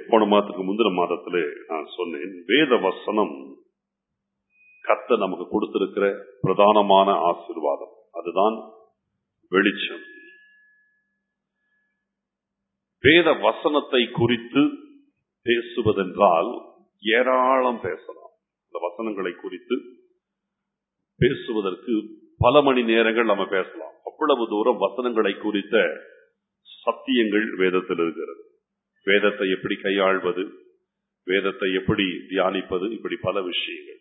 போன மாதத்துக்கு முந்தின மாதத்திலே நான் சொன்னேன் வேத வசனம் கத்த நமக்கு கொடுத்திருக்கிற பிரதானமான ஆசீர்வாதம் அதுதான் வெளிச்சம் வேத வசனத்தை குறித்து பேசுவதென்றால் ஏராளம் பேசலாம் இந்த வசனங்களை குறித்து பேசுவதற்கு பல மணி நேரங்கள் நம்ம பேசலாம் அவ்வளவு தூரம் வசனங்களை குறித்த சத்தியங்கள் வேதத்தில் இருக்கிறது வேதத்தை எப்படி கையாள்வது வேதத்தை எப்படி தியானிப்பது இப்படி பல விஷயங்கள்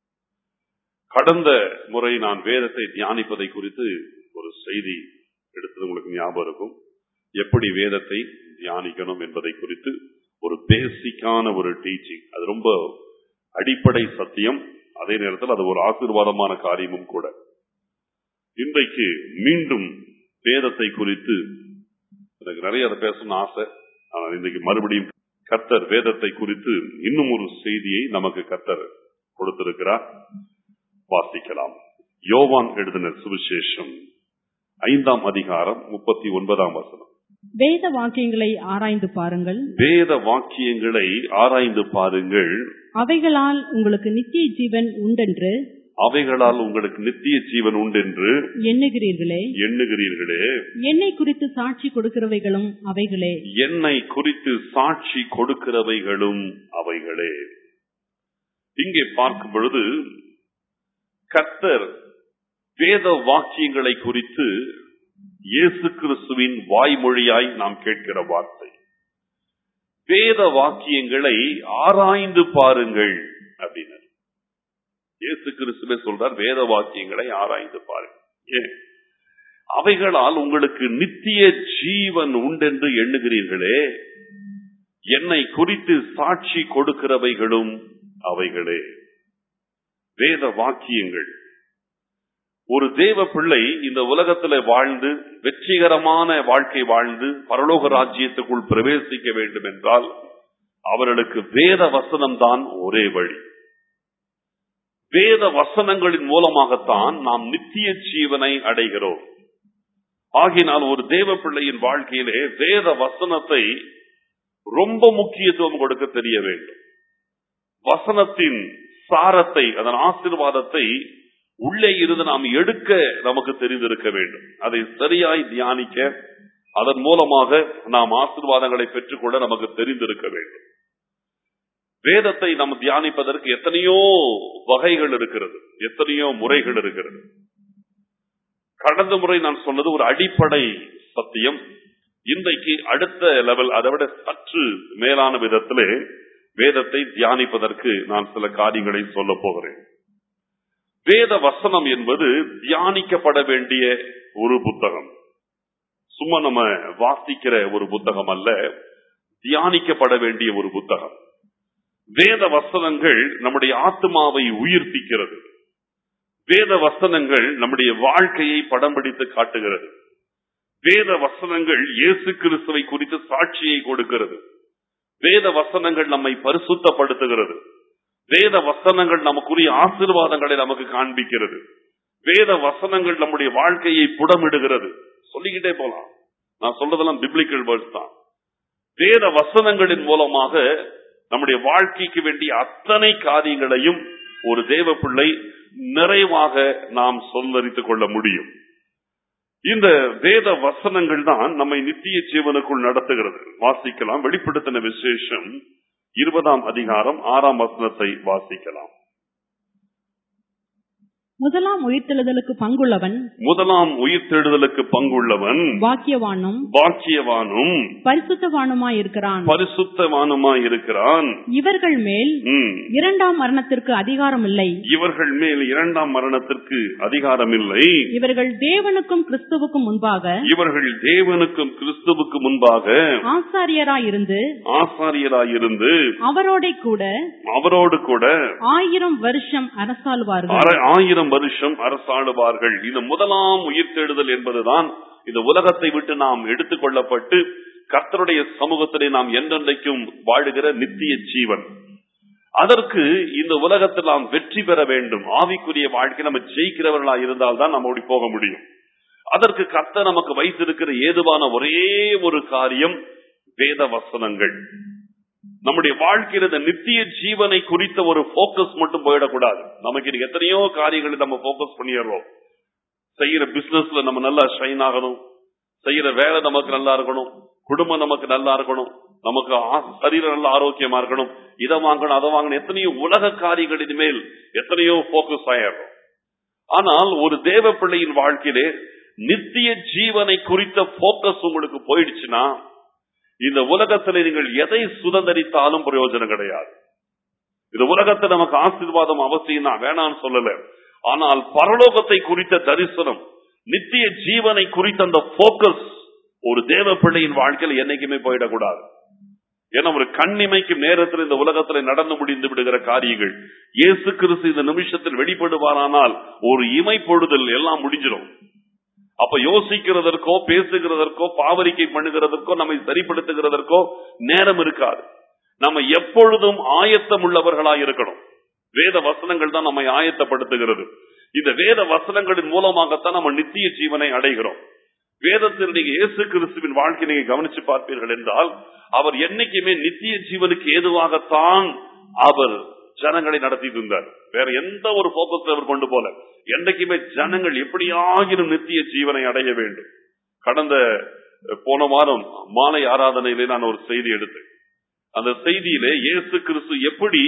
கடந்த முறை நான் வேதத்தை தியானிப்பதை குறித்து ஒரு செய்தி எடுத்தது உங்களுக்கு ஞாபகம் இருக்கும் எப்படி வேதத்தை தியானிக்கணும் என்பதை குறித்து ஒரு பேசிக்கான ஒரு டீச்சிங் அது ரொம்ப அடிப்படை சத்தியம் அதே நேரத்தில் அது ஒரு ஆசீர்வாதமான காரியமும் கூட இன்றைக்கு மீண்டும் வேதத்தை குறித்து எனக்கு நிறைய அதை பேசணும்னு ஆசை ஆனால் இன்றைக்கு மறுபடியும் கர்த்தர் வேதத்தை குறித்து இன்னும் ஒரு செய்தியை நமக்கு கர்த்தர் கொடுத்திருக்கிறார் வாசிக்கலாம் யோவான் எழுதின சுவிசேஷம் ஐந்தாம் அதிகாரம் முப்பத்தி ஒன்பதாம் வசனம் வேத வாக்கியங்களை ஆராய்ந்து பாருங்கள் வேத வாக்கியங்களை ஆராய்ந்து பாருங்கள் அவைகளால் உங்களுக்கு நித்திய ஜீவன் உண்டென்று அவைகளால் உங்களுக்கு நித்திய ஜீவன் உண்டென்று எண்ணுகிறீர்களே எண்ணுகிறீர்களே என்னை குறித்து சாட்சி கொடுக்கிறவைகளும் அவைகளே என்னை குறித்து சாட்சி கொடுக்கிறவைகளும் அவைகளே இங்கே பார்க்கும் பொழுது கர்த்தர் வேத வாக்கியங்களை குறித்து இயேசு கிறிஸ்துவின் வாய்மொழியாய் நாம் கேட்கிற வார்த்தை வேத வாக்கியங்களை ஆராய்ந்து பாருங்கள் அப்படின்னு இயேசு கிறிஸ்துவே சொல்றார் வேத வாக்கியங்களை ஆராய்ந்து பாருங்கள் ஏன் அவைகளால் உங்களுக்கு நித்திய ஜீவன் உண்டென்று எண்ணுகிறீர்களே என்னை குறித்து சாட்சி கொடுக்கிறவைகளும் அவைகளே வேத வாக்கியங்கள் ஒரு தேவ பிள்ளை இந்த உலகத்துல வாழ்ந்து வெற்றிகரமான வாழ்க்கை வாழ்ந்து பரலோக ராஜ்யத்துக்குள் பிரவேசிக்க வேண்டும் என்றால் அவர்களுக்கு வேத வசனம் தான் ஒரே வழி வேத வசனங்களின் மூலமாகத்தான் நாம் நித்திய ஜீவனை அடைகிறோம் ஆகினால் ஒரு தேவ பிள்ளையின் வாழ்க்கையிலே வேத வசனத்தை ரொம்ப முக்கியத்துவம் கொடுக்க தெரிய வேண்டும் வசனத்தின் சாரத்தை அதன் ஆசீர்வாதத்தை உள்ளே இருந்து நாம் எடுக்க நமக்கு தெரிந்திருக்க வேண்டும் அதை சரியாய் தியானிக்க அதன் மூலமாக நாம் ஆசீர்வாதங்களை பெற்றுக்கொள்ள நமக்கு தெரிந்திருக்க வேண்டும் வேதத்தை நாம் தியானிப்பதற்கு எத்தனையோ வகைகள் இருக்கிறது எத்தனையோ முறைகள் இருக்கிறது கடந்த முறை நான் சொன்னது ஒரு அடிப்படை சத்தியம் இன்றைக்கு அடுத்த லெவல் அதை விட சற்று மேலான விதத்திலே வேதத்தை தியானிப்பதற்கு நான் சில காரியங்களை சொல்ல போகிறேன் வேத வசனம் என்பது தியானிக்கப்பட வேண்டிய ஒரு புத்தகம் சும்மா நம்ம வாசிக்கிற ஒரு புத்தகம் அல்ல தியானிக்கப்பட வேண்டிய ஒரு புத்தகம் வேத வசனங்கள் நம்முடைய ஆத்மாவை உயிர்ப்பிக்கிறது வேத வசனங்கள் நம்முடைய வாழ்க்கையை படம் பிடித்து காட்டுகிறது வேத வசனங்கள் இயேசு கிறிஸ்துவை குறித்து சாட்சியை கொடுக்கிறது வேத வசனங்கள் நம்மை பரிசுத்தப்படுத்துகிறது வேத வசனங்கள் நமக்குரிய ஆசீர்வாதங்களை நமக்கு காண்பிக்கிறது வேத வசனங்கள் நம்முடைய வாழ்க்கையை புடமிடுகிறது சொல்லிக்கிட்டே போலாம் நான் சொல்றதெல்லாம் பிப்ளிக்கல் வேர்ட்ஸ் தான் வேத வசனங்களின் மூலமாக நம்முடைய வாழ்க்கைக்கு வேண்டிய அத்தனை காரியங்களையும் ஒரு தேவ பிள்ளை நிறைவாக நாம் சொல்லறித்துக் கொள்ள முடியும் இந்த வேத வசனங்கள் தான் நம்மை நித்திய ஜீவனுக்குள் நடத்துகிறது வாசிக்கலாம் வெளிப்படுத்தின விசேஷம் இருபதாம் அதிகாரம் ஆறாம் வசனத்தை வாசிக்கலாம் முதலாம் உயிர்த்தெழுதலுக்கு பங்குள்ளவன் முதலாம் உயிர்த்தெழுதலுக்கு பங்குள்ளவன் வாக்கியவானும் பாக்கியவானும் பரிசுத்தவானுமாய் இருக்கிறான் பரிசுத்தவானுமாய் இருக்கிறான் இவர்கள் மேல் ம். இரண்டாம் மரணத்திற்கு அதிகாரம் இல்லை இவர்கள் மேல் இரண்டாம் மரணத்திற்கு அதிகாரம் இல்லை இவர்கள் தேவனுக்கும் கிறிஸ்துவுக்கும் முன்பாக இவர்கள் தேவனுக்கும் கிறிஸ்துவுக்கு முன்பாக ஆசாரியராய் இருந்து ஆசாரியராயிருந்து அவரோட கூட அவரோடு கூட ஆயிரம் வருஷம் அரசாளுவார்கள் அரை- ஆயிரம் வருஷம் அரசாளுவார்கள் இந்த முதலாம் உயிர்த்தெழுதல் என்பதுதான் இந்த உலகத்தை விட்டு நாம் எடுத்துக்கொள்ளப்பட்டு கர்த்தருடைய சமூகத்திலே நாம் என்றென்றைக்கும் வாழுகிற நித்திய ஜீவன் அதற்கு இந்த உலகத்தில் நாம் வெற்றி பெற வேண்டும் ஆவிக்குரிய வாழ்க்கை நம்ம ஜெயிக்கிறவர்களா இருந்தால் தான் நம்ம ஓடி போக முடியும் அதற்கு கர்த்தர் நமக்கு வைத்திருக்கிற ஏதுவான ஒரே ஒரு காரியம் வேத வசனங்கள் நம்முடைய வாழ்க்கையில இந்த நித்திய ஜீவனை குறித்த ஒரு போக்கஸ் மட்டும் போயிடக்கூடாது நமக்கு இன்னைக்கு எத்தனையோ காரியங்களை நம்ம போக்கஸ் பண்ணிடுறோம் செய்யற பிசினஸ்ல நம்ம நல்லா ஷைன் ஆகணும் செய்யற வேலை நமக்கு நல்லா இருக்கணும் குடும்பம் நமக்கு நல்லா இருக்கணும் நமக்கு ஆ- சரீரம் நல்ல ஆரோக்கியமா இருக்கணும் இதை வாங்கணும் அதை வாங்கணும் எத்தனையோ உலக காரியங்களின் மேல் எத்தனையோ போக்கஸ் ஆயிடுறோம் ஆனால் ஒரு தேவ பிள்ளையின் வாழ்க்கையிலே நித்திய ஜீவனை குறித்த போக்கஸ் உங்களுக்கு போயிடுச்சுன்னா இந்த உலகத்தில் நீங்கள் எதை சுதந்திரித்தாலும் பிரயோஜனம் கிடையாது இந்த உலகத்தில் நமக்கு ஆசீர்வாதம் அவசியம் தான் வேணாம்னு சொல்லல ஆனால் பரலோகத்தை குறித்த தரிசனம் நித்திய ஜீவனை குறித்த அந்த போக்கஸ் ஒரு தேவ பிள்ளையின் வாழ்க்கையில் என்னைக்குமே போயிடக்கூடாது ஏன்னா ஒரு கண்ணிமைக்கும் நேரத்தில் இந்த உலகத்தில் நடந்து முடிந்து விடுகிற காரியங்கள் இயேசு கிறிஸ்து இந்த நிமிஷத்தில் வெளிப்படுவாரானால் ஒரு இமை பொழுதல் எல்லாம் முடிஞ்சிடும் அப்ப யோசிக்கிறதற்கோ பேசுகிறதற்கோ பாவரிக்கை பண்ணுகிறதற்கோ நம்மை சரிப்படுத்துகிறதற்கோ நேரம் இருக்காது நம்ம எப்பொழுதும் ஆயத்தம் உள்ளவர்களாய் இருக்கணும் வேத வசனங்கள் தான் நம்மை ஆயத்தப்படுத்துகிறது இந்த வேத வசனங்களின் மூலமாகத்தான் நம்ம நித்திய ஜீவனை அடைகிறோம் வேதத்தில் நீங்க இயேசு கிறிஸ்துவின் வாழ்க்கை நீங்க கவனிச்சு பார்ப்பீர்கள் என்றால் அவர் என்னைக்குமே நித்திய ஜீவனுக்கு ஏதுவாகத்தான் அவர் ஜனங்களை நடத்திட்டு இருந்தார் வேற எந்த ஒரு போக்கத்தை அவர் கொண்டு போல என்னைக்குமே ஜனங்கள் எப்படியாகிலும் நித்திய ஜீவனை அடைய வேண்டும் கடந்த அஹ், போன வாரம் மாலை ஆராதனையிலே நான் ஒரு செய்தி எடுத்தேன் அந்த செய்தியிலே இயேசு கிறிஸ்து எப்படி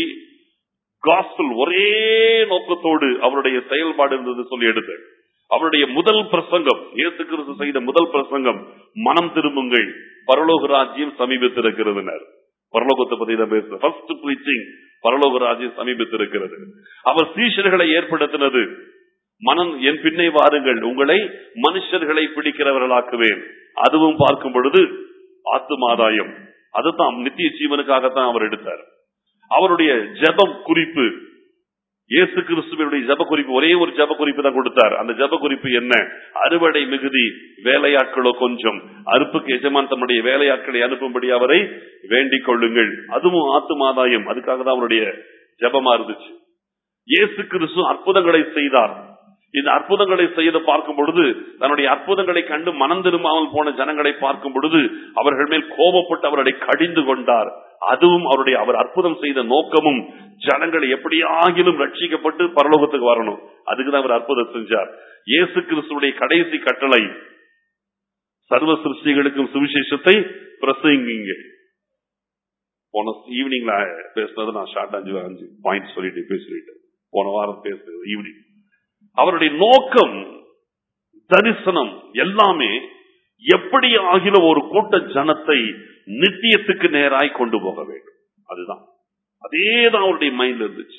காஸ்பல் ஒரே நோக்கத்தோடு அவருடைய செயல்பாடு இருந்தது சொல்லி எடுத்தேன் அவருடைய முதல் பிரசங்கம் இயேசு கிறிஸ்து செய்த முதல் பிரசங்கம் மனம் திரும்புங்கள் பரலோக ராஜ்யம் சமீபத்திருக்கிறதுனர் பரலோகத்தை பத்தி தான் பேசுறேன் ஃபர்ஸ்ட் பிரீச்சிங் பரலோக ராஜ்யம் சமீபத்திருக்கிறது அவர் சீஷர்களை ஏற்படுத்தினது மனம் என் பின்னே வாருங்கள் உங்களை மனுஷர்களை பிடிக்கிறவர்களாக்குவேன் அதுவும் பார்க்கும் பொழுது ஆத்துமாதாயம் அதுதான் நித்திய ஜீவனுக்காகத்தான் அவர் எடுத்தார் அவருடைய ஜெபம் குறிப்பு இயேசு கிறிஸ்துவனுடைய ஜெப குறிப்பு ஒரே ஒரு ஜெப குறிப்பு தான் கொடுத்தார் அந்த ஜெப குறிப்பு என்ன அறுவடை மிகுதி வேலையாட்களோ கொஞ்சம் அறுப்புக்கு எஜமான் தம்முடைய வேலையாட்களை அனுப்பும்படி அவரை வேண்டிக் கொள்ளுங்கள் அதுவும் ஆத்துமாதாயம் அதுக்காக தான் அவருடைய ஜெபமா இருந்துச்சு இயேசு கிறிஸ்து அற்புதங்களை செய்தார் இந்த அற்புதங்களை செய்து பார்க்கும் பொழுது தன்னுடைய அற்புதங்களை கண்டு மனம் திரும்பாமல் போன ஜனங்களை பார்க்கும் பொழுது அவர்கள் மேல் கோபப்பட்டு அவர்களை கடிந்து கொண்டார் அதுவும் அவருடைய அவர் அற்புதம் செய்த நோக்கமும் ஜனங்கள் எப்படியாகிலும் ரட்சிக்கப்பட்டு பரலோகத்துக்கு வரணும் அதுக்குதான் அவர் அற்புதம் செஞ்சார் இயேசு கிறிஸ்துடைய கடைசி கட்டளை சர்வ சிருஷ்டிகளுக்கும் சுவிசேஷத்தை பிரசங்கிங்க போன ஈவினிங்ல பேசுனது நான் ஷார்ட் அஞ்சு அஞ்சு பாயிண்ட் சொல்லிட்டு பேசிட்டு போன வாரம் பேசுறது ஈவினிங் அவருடைய நோக்கம் தரிசனம் எல்லாமே எப்படி ஆகில ஒரு கூட்ட ஜனத்தை நித்தியத்துக்கு நேராய் கொண்டு போக வேண்டும் அதுதான் அதேதான் அவருடைய மைண்ட்ல இருந்துச்சு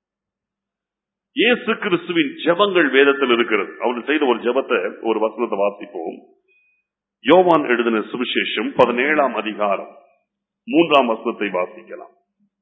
இயேசு கிறிஸ்துவின் ஜெபங்கள் வேதத்தில் இருக்கிறது அவர் செய்த ஒரு ஜெபத்தை ஒரு வசனத்தை வாசிப்போம் யோவான் எழுதின சுவிசேஷம் பதினேழாம் அதிகாரம் மூன்றாம் வசனத்தை வாசிக்கலாம்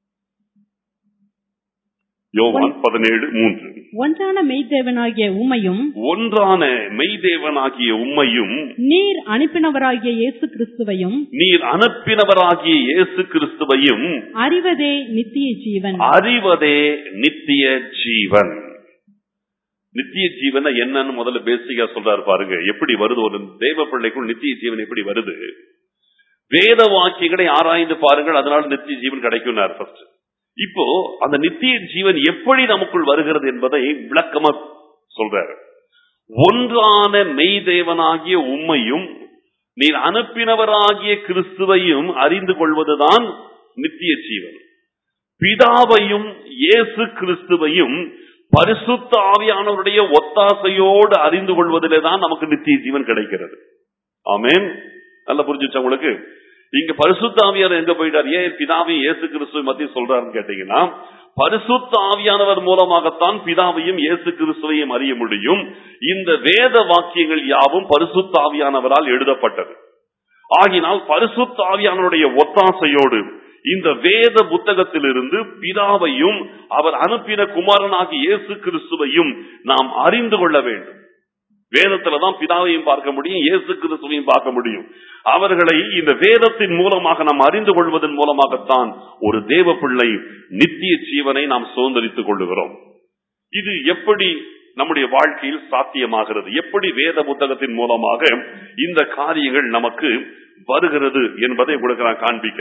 யோவான் பதினேழு மூன்று ஒன்றான மெய்தேவனாகிய உமையும் ஒன்றான மெய்தேவனாகிய உம்மையும் நீர் அனுப்பினவராகிய இயேசு கிறிஸ்துவையும் நீர் அனுப்பினவராகிய இயேசு கிறிஸ்துவையும் அறிவதே நித்திய ஜீவன் அறிவதே நித்திய ஜீவன் நித்திய ஜீவனை என்னன்னு முதல்ல பேசிக்கா சொல்றாரு பாருங்க எப்படி வருது ஒரு தேவ பிள்ளைக்குள் நித்திய ஜீவன் எப்படி வருது வேத வாக்கியங்களை ஆராய்ந்து பாருங்கள் அதனால நித்திய ஜீவன் கிடைக்கும் ஃபர்ஸ்ட் இப்போ அந்த நித்திய ஜீவன் எப்படி நமக்குள் வருகிறது என்பதை விளக்கமா சொல்றாரு ஒன்றான மெய்தேவனாகிய உம்மையும் நீர் அனுப்பினவராகிய கிறிஸ்துவையும் அறிந்து கொள்வதுதான் நித்திய ஜீவன் பிதாவையும் இயேசு கிறிஸ்துவையும் பரிசுத்த ஆவியானவருடைய ஒத்தாசையோடு அறிந்து கொள்வதிலே தான் நமக்கு நித்திய ஜீவன் கிடைக்கிறது ஆமென் நல்லா புரிஞ்சுச்சா உங்களுக்கு இங்க பரிசுத்த ஆவியானவர் எங்க போயிட்டார் ஏன் பிதாவையும் இயேசு கிறிஸ்துவை மத்திய சொல்றாருன்னு கேட்டீங்கன்னா பரிசுத்த ஆவியானவர் மூலமாகத்தான் பிதாவையும் இயேசு கிறிஸ்துவையும் அறிய முடியும் இந்த வேத வாக்கியங்கள் யாவும் பரிசுத்த ஆவியானவரால் எழுதப்பட்டது ஆகினால் பரிசுத்த ஆவியானவருடைய ஒத்தாசையோடு இந்த வேத புத்தகத்திலிருந்து பிதாவையும் அவர் அனுப்பின குமாரனாகி இயேசு கிறிஸ்துவையும் நாம் அறிந்து கொள்ள வேண்டும் வேதத்துலதான் பிதாவையும் பார்க்க முடியும் இயேசு கிறிஸ்துவையும் பார்க்க முடியும் அவர்களை இந்த வேதத்தின் மூலமாக நாம் அறிந்து கொள்வதன் மூலமாகத்தான் ஒரு தேவ பிள்ளை நித்திய ஜீவனை நாம் சுதந்திரித்துக் கொள்ளுகிறோம் இது எப்படி நம்முடைய வாழ்க்கையில் சாத்தியமாகிறது எப்படி வேத புத்தகத்தின் மூலமாக இந்த காரியங்கள் நமக்கு வருகிறது என்பதை உங்களுக்கு நான் காண்பிக்கிறேன்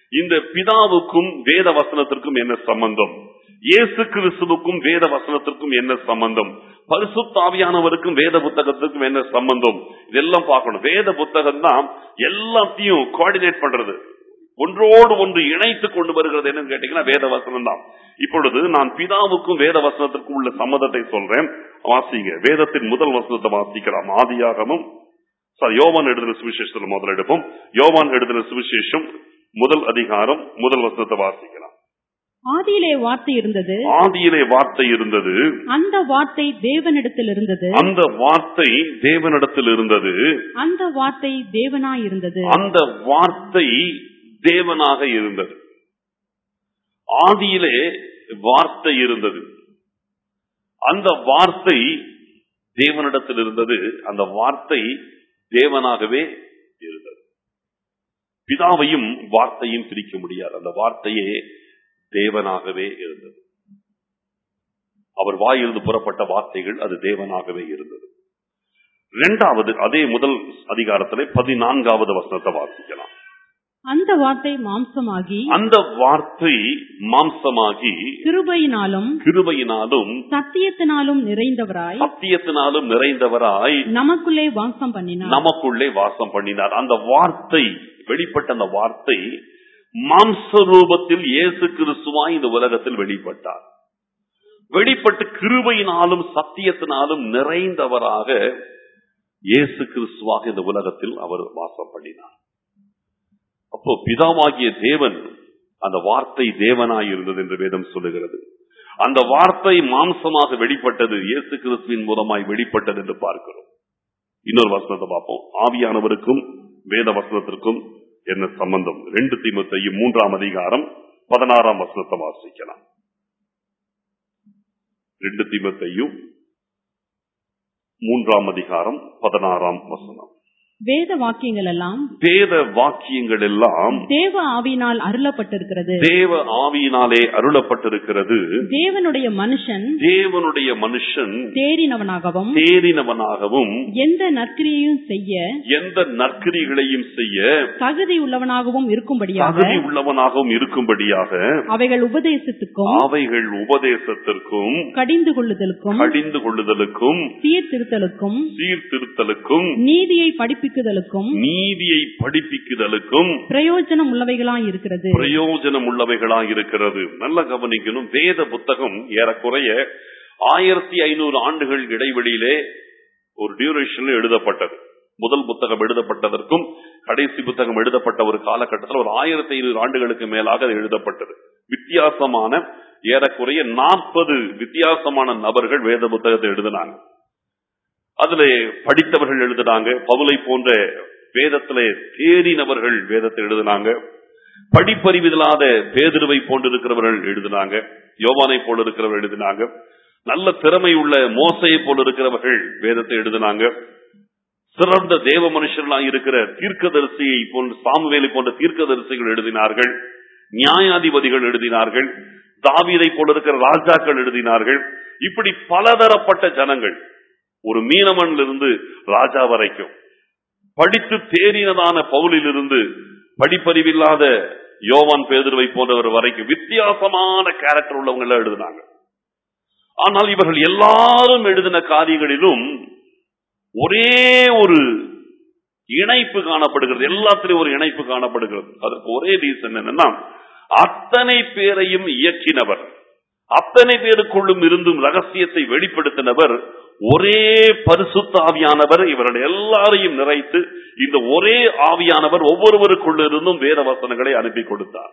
இந்த பிதாவுக்கும் வேத வசனத்திற்கும் என்ன சம்பந்தம் இயேசு கிறிஸ்துவுக்கும் வேத வசனத்திற்கும் என்ன சம்பந்தம் பரிசுத்தாவியானவருக்கும் வேத புத்தகத்துக்கும் என்ன சம்பந்தம் இதெல்லாம் பார்க்கணும் வேத புத்தகம் தான் எல்லாத்தையும் கோஆர்டினேட் பண்றது ஒன்றோடு ஒன்று இணைத்து கொண்டு வருகிறது என்னன்னு கேட்டீங்கன்னா வேத வசனம் தான் இப்பொழுது நான் பிதாவுக்கும் வேத வசனத்திற்கும் உள்ள சம்மதத்தை சொல்றேன் வாசிங்க வேதத்தின் முதல் வசனத்தை வாசிக்கலாம் ஆதியாகமும் சாரி யோவான் எழுதின சுவிசேஷத்தில் முதல் எடுப்போம் யோவான் எழுதின சுவிசேஷம் முதல் அதிகாரம் முதல் வசனத்தை வாசிக்கலாம் ஆதியிலே வார்த்தை இருந்தது ஆதியிலே வார்த்தை இருந்தது அந்த வார்த்தை தேவனிடத்தில் இருந்தது அந்த வார்த்தை தேவனிடத்தில் இருந்தது அந்த வார்த்தை தேவனாய் இருந்தது அந்த வார்த்தை தேவனாக இருந்தது ஆதியிலே வார்த்தை இருந்தது அந்த வார்த்தை தேவனிடத்தில் இருந்தது அந்த வார்த்தை தேவனாகவே இருந்தது பிதாவையும் வார்த்தையும் பிரிக்க முடியாது அந்த வார்த்தையே தேவனாகவே இருந்தது அவர் வாயிலிருந்து புறப்பட்ட வார்த்தைகள் அது தேவனாகவே இருந்தது இரண்டாவது அதே முதல் அதிகாரத்திலே பதினான்காவது வசனத்தை வாசிக்கலாம் அந்த வார்த்தை மாம்சமாகி அந்த வார்த்தை மாம்சமாகி கிருபையினாலும் கிருபையினாலும் சத்தியத்தினாலும் நிறைந்தவராய் சத்தியத்தினாலும் நிறைந்தவராய் நமக்குள்ளே வாசம் பண்ணினார் நமக்குள்ளே வாசம் பண்ணினார் அந்த வார்த்தை வெளிப்பட்ட அந்த வார்த்தை மாம்ச ரூபத்தில் இயேசு கிறிஸ்துவாய் இந்த உலகத்தில் வெளிப்பட்டார் வெளிப்பட்டு கிருபையினாலும் சத்தியத்தினாலும் நிறைந்தவராக இயேசு கிறிஸ்துவாக இந்த உலகத்தில் அவர் வாசம் பண்ணினார் அப்போ பிதாவாகிய தேவன் அந்த வார்த்தை தேவனாய் இருந்தது என்று வேதம் சொல்லுகிறது அந்த வார்த்தை மாம்சமாக வெளிப்பட்டது இயேசு கிறிஸ்துவின் மூலமாய் வெளிப்பட்டது என்று பார்க்கிறோம் இன்னொரு வசனத்தை பார்ப்போம் ஆவியானவருக்கும் வேத வசனத்திற்கும் என்ன சம்பந்தம் ரெண்டு தீமத்தையும் மூன்றாம் அதிகாரம் பதினாறாம் வசனத்தை வாசிக்கலாம் ரெண்டு தீமத்தையும் மூன்றாம் அதிகாரம் பதினாறாம் வசனம் வேத வாக்கியங்கள் எல்லாம் வேத வாக்கியங்கள் எல்லாம் தேவ ஆவியினால் அருளப்பட்டிருக்கிறது தேவ ஆவியினாலே அருளப்பட்டிருக்கிறது தேவனுடைய மனுஷன் தேவனுடைய மனுஷன் தேறினவனாகவும் தேறினவனாகவும் எந்த நற்கிரியையும் செய்ய எந்த நற்கிரிகளையும் செய்ய தகுதி உள்ளவனாகவும் இருக்கும்படியாக தகுதி உள்ளவனாகவும் இருக்கும்படியாக அவைகள் உபதேசத்துக்கும் அவைகள் உபதேசத்திற்கும் கடிந்து கொள்ளுதலுக்கும் கடிந்து கொள்ளுதலுக்கும் சீர்திருத்தலுக்கும் சீர்திருத்தலுக்கும் நீதியை படிப்பிக்குதலுக்கும் நீதியை படிப்பிக்குதலுக்கும் பிரயோஜனம் உள்ளவைகளாய் இருக்கிறது பிரயோஜனம் உள்ளவைகளாக இருக்கிறது நல்ல கவனிக்கணும் வேத புத்தகம் ஏறக்குறைய ஆயிரத்தி ஐநூறு ஆண்டுகள் இடைவெளியிலே ஒரு டியூரேஷன்ல எழுதப்பட்டது முதல் புத்தகம் எழுதப்பட்டதற்கும் கடைசி புத்தகம் எழுதப்பட்ட ஒரு காலகட்டத்தில் ஒரு ஆயிரத்தி ஐநூறு ஆண்டுகளுக்கு மேலாக அது எழுதப்பட்டது வித்தியாசமான ஏறக்குறைய நாற்பது வித்தியாசமான நபர்கள் வேத புத்தகத்தை எழுதினாங்க அதுல படித்தவர்கள் எழுதினாங்க பவுலை போன்ற வேதத்திலே தேறினவர்கள் வேதத்தை எழுதினாங்க படிப்பறிவில்லாத பேதிருவை போன்றிருக்கிறவர்கள் எழுதினாங்க யோவானை போல இருக்கிறவர்கள் எழுதினாங்க நல்ல திறமை உள்ள மோசையை போல இருக்கிறவர்கள் வேதத்தை எழுதினாங்க சிறந்த தேவ மனுஷர்களாக இருக்கிற தீர்க்கதரிசியை போன்ற சாமுவேலை போன்ற தீர்க்கதரிசிகள் எழுதினார்கள் நியாயாதிபதிகள் எழுதினார்கள் தாவீதை போல இருக்கிற ராஜாக்கள் எழுதினார்கள் இப்படி பலதரப்பட்ட ஜனங்கள் ஒரு மீனவனிலிருந்து ராஜா வரைக்கும் படித்து தேறினதான பவுலிலிருந்து படிப்பறிவில்லாத யோவான் பேதுருவை போன்றவர் வரைக்கும் வித்தியாசமான கேரக்டர் உள்ளவங்க எல்லாம் எழுதினாங்க ஆனால் இவர்கள் எல்லாரும் எழுதின காரியங்களிலும் ஒரே ஒரு இணைப்பு காணப்படுகிறது எல்லாத்திலையும் ஒரு இணைப்பு காணப்படுகிறது அதற்கு ஒரே ரீசன் என்னன்னா அத்தனை பேரையும் இயக்கினவர் அத்தனை பேருக்குள்ளும் இருந்தும் ரகசியத்தை வெளிப்படுத்தினவர் ஒரே பரிசுத்த ஆவியானவர் இவர்கள் எல்லாரையும் நிறைத்து இந்த ஒரே ஆவியானவர் ஒவ்வொருவருக்குள்ள இருந்தும் வேத வசனங்களை அனுப்பி கொடுத்தார்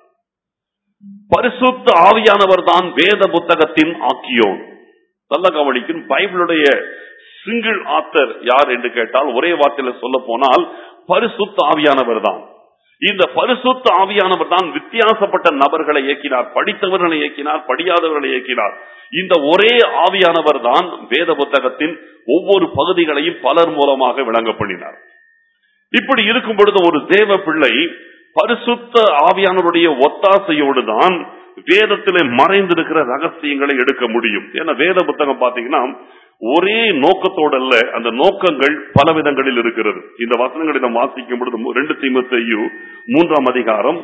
பரிசுத்த ஆவியானவர் தான் வேத புத்தகத்தின் ஆக்கியோன் நல்ல கவனிக்கும் பைபிளுடைய சிங்கிள் ஆத்தர் யார் என்று கேட்டால் ஒரே வார்த்தையில சொல்ல போனால் பரிசுத்த ஆவியானவர் தான் இந்த பரிசுத்த ஆவியானவர் தான் வித்தியாசப்பட்ட நபர்களை இயக்கினார் படித்தவர்களை இயக்கினார் படியாதவர்களை இயக்கினார் இந்த ஒரே ஆவியானவர் தான் வேத புத்தகத்தின் ஒவ்வொரு பகுதிகளையும் பலர் மூலமாக விளங்க பண்ணினார் இப்படி இருக்கும் பொழுது ஒரு தேவ பிள்ளை பரிசுத்த ஆவியானவருடைய ஒத்தாசையோடு தான் வேதத்திலே மறைந்திருக்கிற ரகசியங்களை எடுக்க முடியும் ஏன்னா வேத புத்தகம் பாத்தீங்கன்னா ஒரே நோக்கத்தோடு அல்ல அந்த நோக்கங்கள் பல விதங்களில் இருக்கிறது இந்த வசனங்களை நாம் வாசிக்கும் பொழுது ரெண்டு தீமத்தையும் மூன்றாம் அதிகாரம்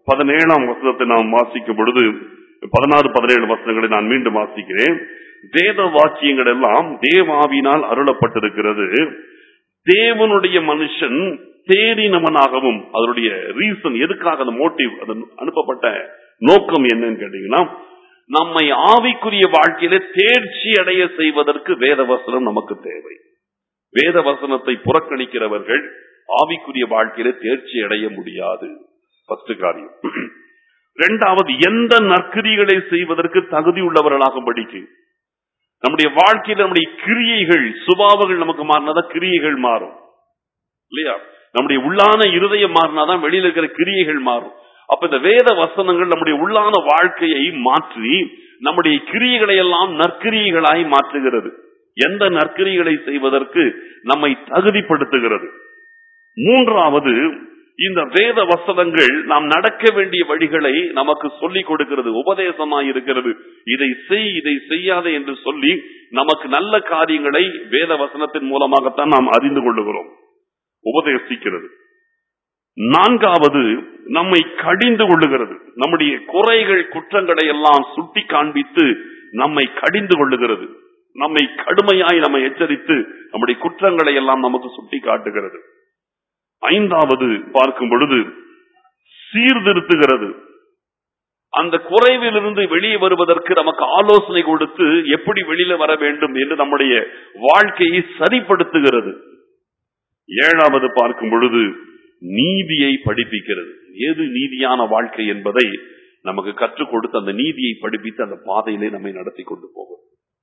பதினேழாம் வசனத்தை நாம் வாசிக்கும் பொழுது பதினாறு பதினேழு வசனங்களை நான் மீண்டும் வாசிக்கிறேன் வேத வாக்கியங்கள் எல்லாம் தேவாவினால் அருளப்பட்டிருக்கிறது தேவனுடைய மனுஷன் தேடினவனாகவும் அதனுடைய ரீசன் எதுக்காக அந்த மோட்டிவ் அது அனுப்பப்பட்ட நோக்கம் என்னன்னு கேட்டீங்கன்னா நம்மை ஆவிக்குரிய வாழ்க்கையில தேர்ச்சி அடைய செய்வதற்கு வேத வசனம் நமக்கு தேவை வேத வசனத்தை புறக்கணிக்கிறவர்கள் ஆவிக்குரிய வாழ்க்கையில தேர்ச்சி அடைய முடியாது ஃபர்ஸ்ட் காரியம் இரண்டாவது எந்த நற்கிரிகளை செய்வதற்கு தகுதி உள்ளவர்களாக படிக்கு நம்முடைய வாழ்க்கையில நம்முடைய கிரியைகள் சுபாவங்கள் நமக்கு மாறினாதான் கிரியைகள் மாறும் இல்லையா நம்முடைய உள்ளான இருதயம் மாறினாதான் வெளியில இருக்கிற கிரியைகள் மாறும் அப்ப இந்த வேத வசனங்கள் நம்முடைய உள்ளான வாழ்க்கையை மாற்றி நம்முடைய கிரியைகளை எல்லாம் நற்கிரியைகளாய் மாற்றுகிறது எந்த நற்கிரிகளை செய்வதற்கு நம்மை தகுதிப்படுத்துகிறது மூன்றாவது இந்த வேத வசனங்கள் நாம் நடக்க வேண்டிய வழிகளை நமக்கு சொல்லிக் கொடுக்கிறது உபதேசமாய் இருக்கிறது இதை செய் இதை செய்யாதே என்று சொல்லி நமக்கு நல்ல காரியங்களை வேத வசனத்தின் மூலமாகத்தான் நாம் அறிந்து கொள்ளுகிறோம் உபதேசிக்கிறது நான்காவது நம்மை கடிந்து கொள்ளுகிறது நம்முடைய குறைகள் குற்றங்களை எல்லாம் சுட்டி காண்பித்து நம்மை கடிந்து கொள்ளுகிறது நம்மை கடுமையாய் நம்மை எச்சரித்து நம்முடைய குற்றங்களை எல்லாம் நமக்கு சுட்டி காட்டுகிறது ஐந்தாவது பார்க்கும் பொழுது சீர்திருத்துகிறது அந்த குறைவிலிருந்து வெளியே வருவதற்கு நமக்கு ஆலோசனை கொடுத்து எப்படி வெளியில வர வேண்டும் என்று நம்முடைய வாழ்க்கையை சரிப்படுத்துகிறது ஏழாவது பார்க்கும் பொழுது நீதியை படிப்பிக்கிறது எது நீதியான வாழ்க்கை என்பதை நமக்கு கற்றுக் கொடுத்து அந்த நீதியை படிப்பித்து அந்த பாதையிலே நம்மை நடத்தி கொண்டு போகும்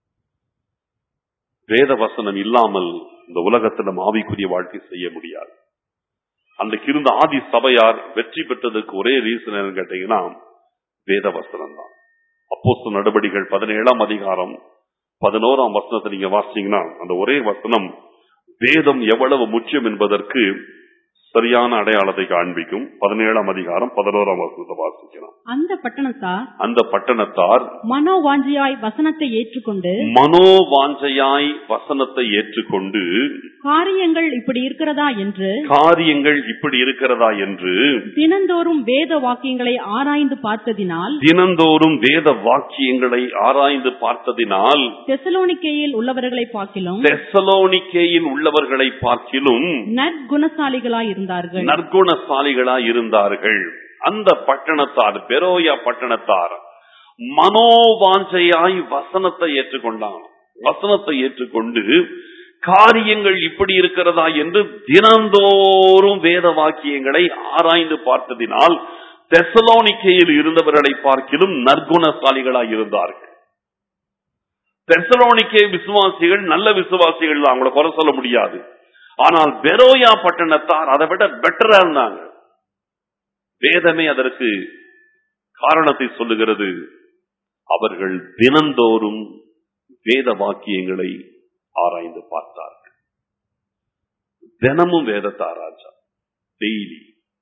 வேத வசனம் இல்லாமல் இந்த உலகத்தில் நம்ம ஆவிக்குரிய வாழ்க்கை செய்ய முடியாது அன்றைக்கு இருந்த ஆதி சபையார் வெற்றி பெற்றதுக்கு ஒரே ரீசன் என்னன்னு கேட்டீங்கன்னா வேத வசனம் தான் அப்போஸ்து நடவடிகள் பதினேழாம் அதிகாரம் பதினோராம் வசனத்தை நீங்க வாசிச்சீங்கன்னா அந்த ஒரே வசனம் வேதம் எவ்வளவு முக்கியம் என்பதற்கு சரியான அடையாளத்தை காண்பிக்கும் பதினேழாம் அதிகாரம் பதினோராம் வசனத்தை வாசிக்கலாம் அந்த பட்டணத்தார் அந்த பட்டணத்தார் மனோவாஞ்சியாய் வசனத்தை ஏற்றுக்கொண்டு மனோவாஞ்சையாய் வசனத்தை ஏற்றுக்கொண்டு காரியங்கள் இப்படி இருக்கிறதா என்று காரியங்கள் இப்படி இருக்கிறதா என்று தினந்தோறும் வேத வாக்கியங்களை ஆராய்ந்து பார்த்ததினால் தினந்தோறும் வேத வாக்கியங்களை ஆராய்ந்து பார்த்ததினால் தெசலோனிக்கேயில் உள்ளவர்களை பார்க்கிலும் தெசலோனிக்கேயில் உள்ளவர்களை பார்க்கிலும் நற்குணசாலிகளாய் இருந்தார்கள் நற்குணசாலிகளாய் இருந்தார்கள் அந்த பட்டணத்தார் பெரோயா பட்டணத்தார் மனோவாஞ்சையாய் வசனத்தை ஏற்றுக்கொண்டான் வசனத்தை ஏற்றுக்கொண்டு காரியங்கள் இப்படி இருக்கிறதா என்று தினந்தோறும் வேத வாக்கியங்களை ஆராய்ந்து பார்த்ததினால் தெசலோனிக்கையில் இருந்தவர்களை பார்க்கிலும் நற்குணசாலிகளாய் இருந்தார்கள் தெசலோனிக்கே விசுவாசிகள் நல்ல விசுவாசிகள் தான் அவங்கள குறை சொல்ல முடியாது ஆனால் பெரோயா பட்டணத்தார் அதை விட பெட்டரா இருந்தாங்க வேதமே அதற்கு காரணத்தை சொல்லுகிறது அவர்கள் தினந்தோறும் வேத வாக்கியங்களை ஆராய்ந்து பார்த்தார்கள் தினமும் வேதத்தை ஆராய்ச்சா டெய்லி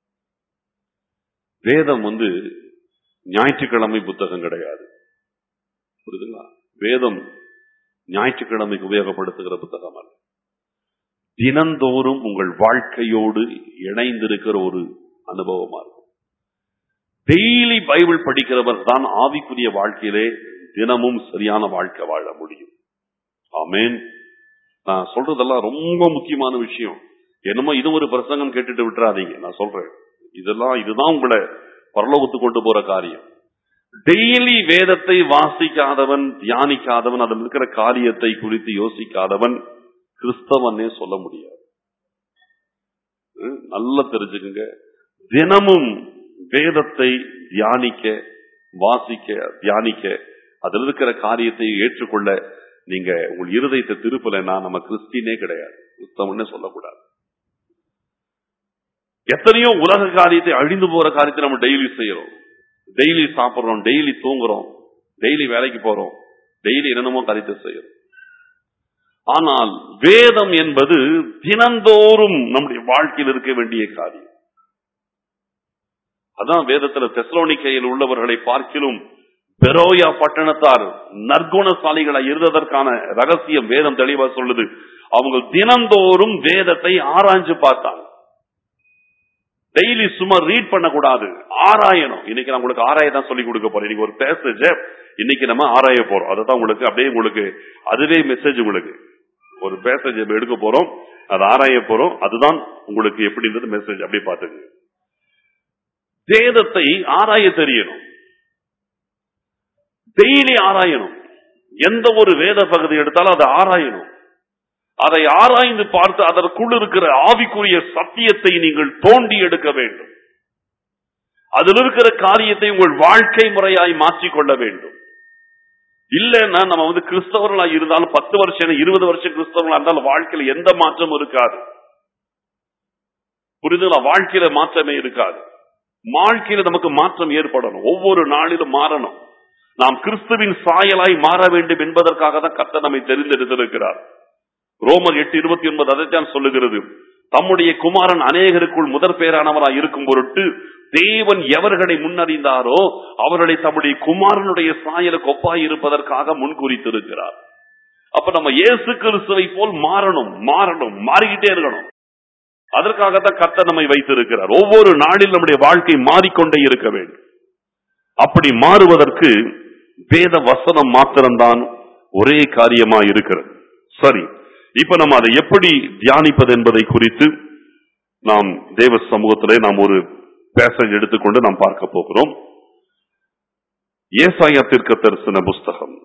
வேதம் வந்து ஞாயிற்றுக்கிழமை புத்தகம் கிடையாது புரியுதுங்களா வேதம் ஞாயிற்றுக்கிழமைக்கு உபயோகப்படுத்துகிற புத்தகம் அல்ல தினந்தோறும் உங்கள் வாழ்க்கையோடு இணைந்திருக்கிற ஒரு அனுபவமா இருக்கும் டெய்லி பைபிள் படிக்கிறவர் தான் ஆவிக்குரிய வாழ்க்கையிலே தினமும் சரியான வாழ்க்கை வாழ முடியும் ஆமேன் நான் சொல்றதெல்லாம் ரொம்ப முக்கியமான விஷயம் என்னமோ இது ஒரு பிரசங்கம் கேட்டுட்டு விட்டுறாதீங்க நான் சொல்றேன் இதெல்லாம் இதுதான் உங்களை பரலோகத்துக்கு கொண்டு போற காரியம் டெய்லி வேதத்தை வாசிக்காதவன் தியானிக்காதவன் அதில் இருக்கிற காரியத்தை குறித்து யோசிக்காதவன் கிறிஸ்தவனே சொல்ல முடியாது ம், நல்லா தெரிஞ்சுக்குங்க தினமும் வேதத்தை தியானிக்க வாசிக்க தியானிக்க அதில் இருக்கிற காரியத்தை ஏற்றுக்கொள்ள நீங்க உங்கள் இருதயத்தை திருப்பலைன்னா நம்ம கிறிஸ்டினே கிடையாது கிறிஸ்தவனே சொல்லக்கூடாது எத்தனையோ உலக காரியத்தை அழிந்து போற காரியத்தை நம்ம டெய்லி செய்யறோம் டெய்லி சாப்பிடுறோம் டெய்லி தூங்குறோம் டெய்லி வேலைக்கு போறோம் டெய்லி என்னென்னமோ காரியத்தை செய்யறோம் ஆனால் வேதம் என்பது தினந்தோறும் நம்முடைய வாழ்க்கையில் இருக்க வேண்டிய காரியம் அதான் வேதத்துல தெசலோனிக்கையில் உள்ளவர்களை பார்க்கிலும் பெரோயா பட்டணத்தார் நற்குணசாலிகளாய் இருந்ததற்கான ரகசியம் வேதம் தெளிவா சொல்லுது அவங்க தினந்தோறும் வேதத்தை ஆராய்ஞ்சு பார்த்தாங்க டெய்லி சும்மா ரீட் பண்ணக்கூடாது ஆராயணும் இன்னைக்கு நான் உங்களுக்கு ஆராய தான் சொல்லி கொடுக்க போறேன் இன்னைக்கு ஒரு பேசேஜ் இன்னைக்கு நம்ம ஆராய போறோம் அதுதான் உங்களுக்கு அப்படியே உங்களுக்கு அதுவே மெசேஜ் உங்களுக்கு ஒரு பேசேஜ் எடுக்க போறோம் அதை ஆராய போறோம் அதுதான் உங்களுக்கு எப்படின்றது மெசேஜ் அப்படியே பாத்துங்க வேதத்தை ஆராய தெரியணும் டெய்லி ஆராயணும் எந்த ஒரு வேத பகுதி எடுத்தாலும் அதை ஆராயணும் அதை ஆராய்ந்து பார்த்து அதற்குள் இருக்கிற ஆவிக்குரிய சத்தியத்தை நீங்கள் தோண்டி எடுக்க வேண்டும் அதில் இருக்கிற காரியத்தை உங்கள் வாழ்க்கை முறையாய் மாற்றிக்கொள்ள வேண்டும் இல்லைன்னா நம்ம வந்து கிறிஸ்தவர்களா இருந்தாலும் பத்து வருஷம் இருபது வருஷம் கிறிஸ்தவர்களா இருந்தாலும் வாழ்க்கையில எந்த மாற்றமும் இருக்காது புரிதுங்களா வாழ்க்கையில மாற்றமே இருக்காது வாழ்க்கையில நமக்கு மாற்றம் ஏற்படணும் ஒவ்வொரு நாளிலும் மாறணும் நாம் கிறிஸ்துவின் சாயலாய் மாற வேண்டும் என்பதற்காக தான் கர்த்தர் நம்மை தெரிந்தெடுத்திருக்கிறார் ரோமர் எட்டு இருபத்தி ஒன்பது அதைத்தான் சொல்லுகிறது தம்முடைய குமாரன் அநேகருக்குள் முதற் பேரானவராய் இருக்கும் பொருட்டு தேவன் எவர்களை முன்னறிந்தாரோ அவர்களை தம்முடைய குமாரனுடைய சாயலுக்கு ஒப்பாய் இருப்பதற்காக முன்குறித்திருக்கிறார் அப்ப நம்ம இயேசு கிறிஸ்துவை போல் மாறணும் மாறணும் மாறிக்கிட்டே இருக்கணும் அதற்காகத்தான் கர்த்தர் நம்மை வைத்திருக்கிறார் ஒவ்வொரு நாளில் நம்முடைய வாழ்க்கை மாறிக்கொண்டே இருக்க வேண்டும் அப்படி மாறுவதற்கு வேத வசனம் மாத்திரம்தான் ஒரே காரியமா இருக்கிறது சரி இப்ப நம்ம அதை எப்படி தியானிப்பது என்பதை குறித்து நாம் தேவ சமூகத்திலே நாம் ஒரு பேசேஜ் எடுத்துக்கொண்டு நாம் பார்க்க போகிறோம் ஏசாயா தீர்க்க தரிசன புஸ்தகம்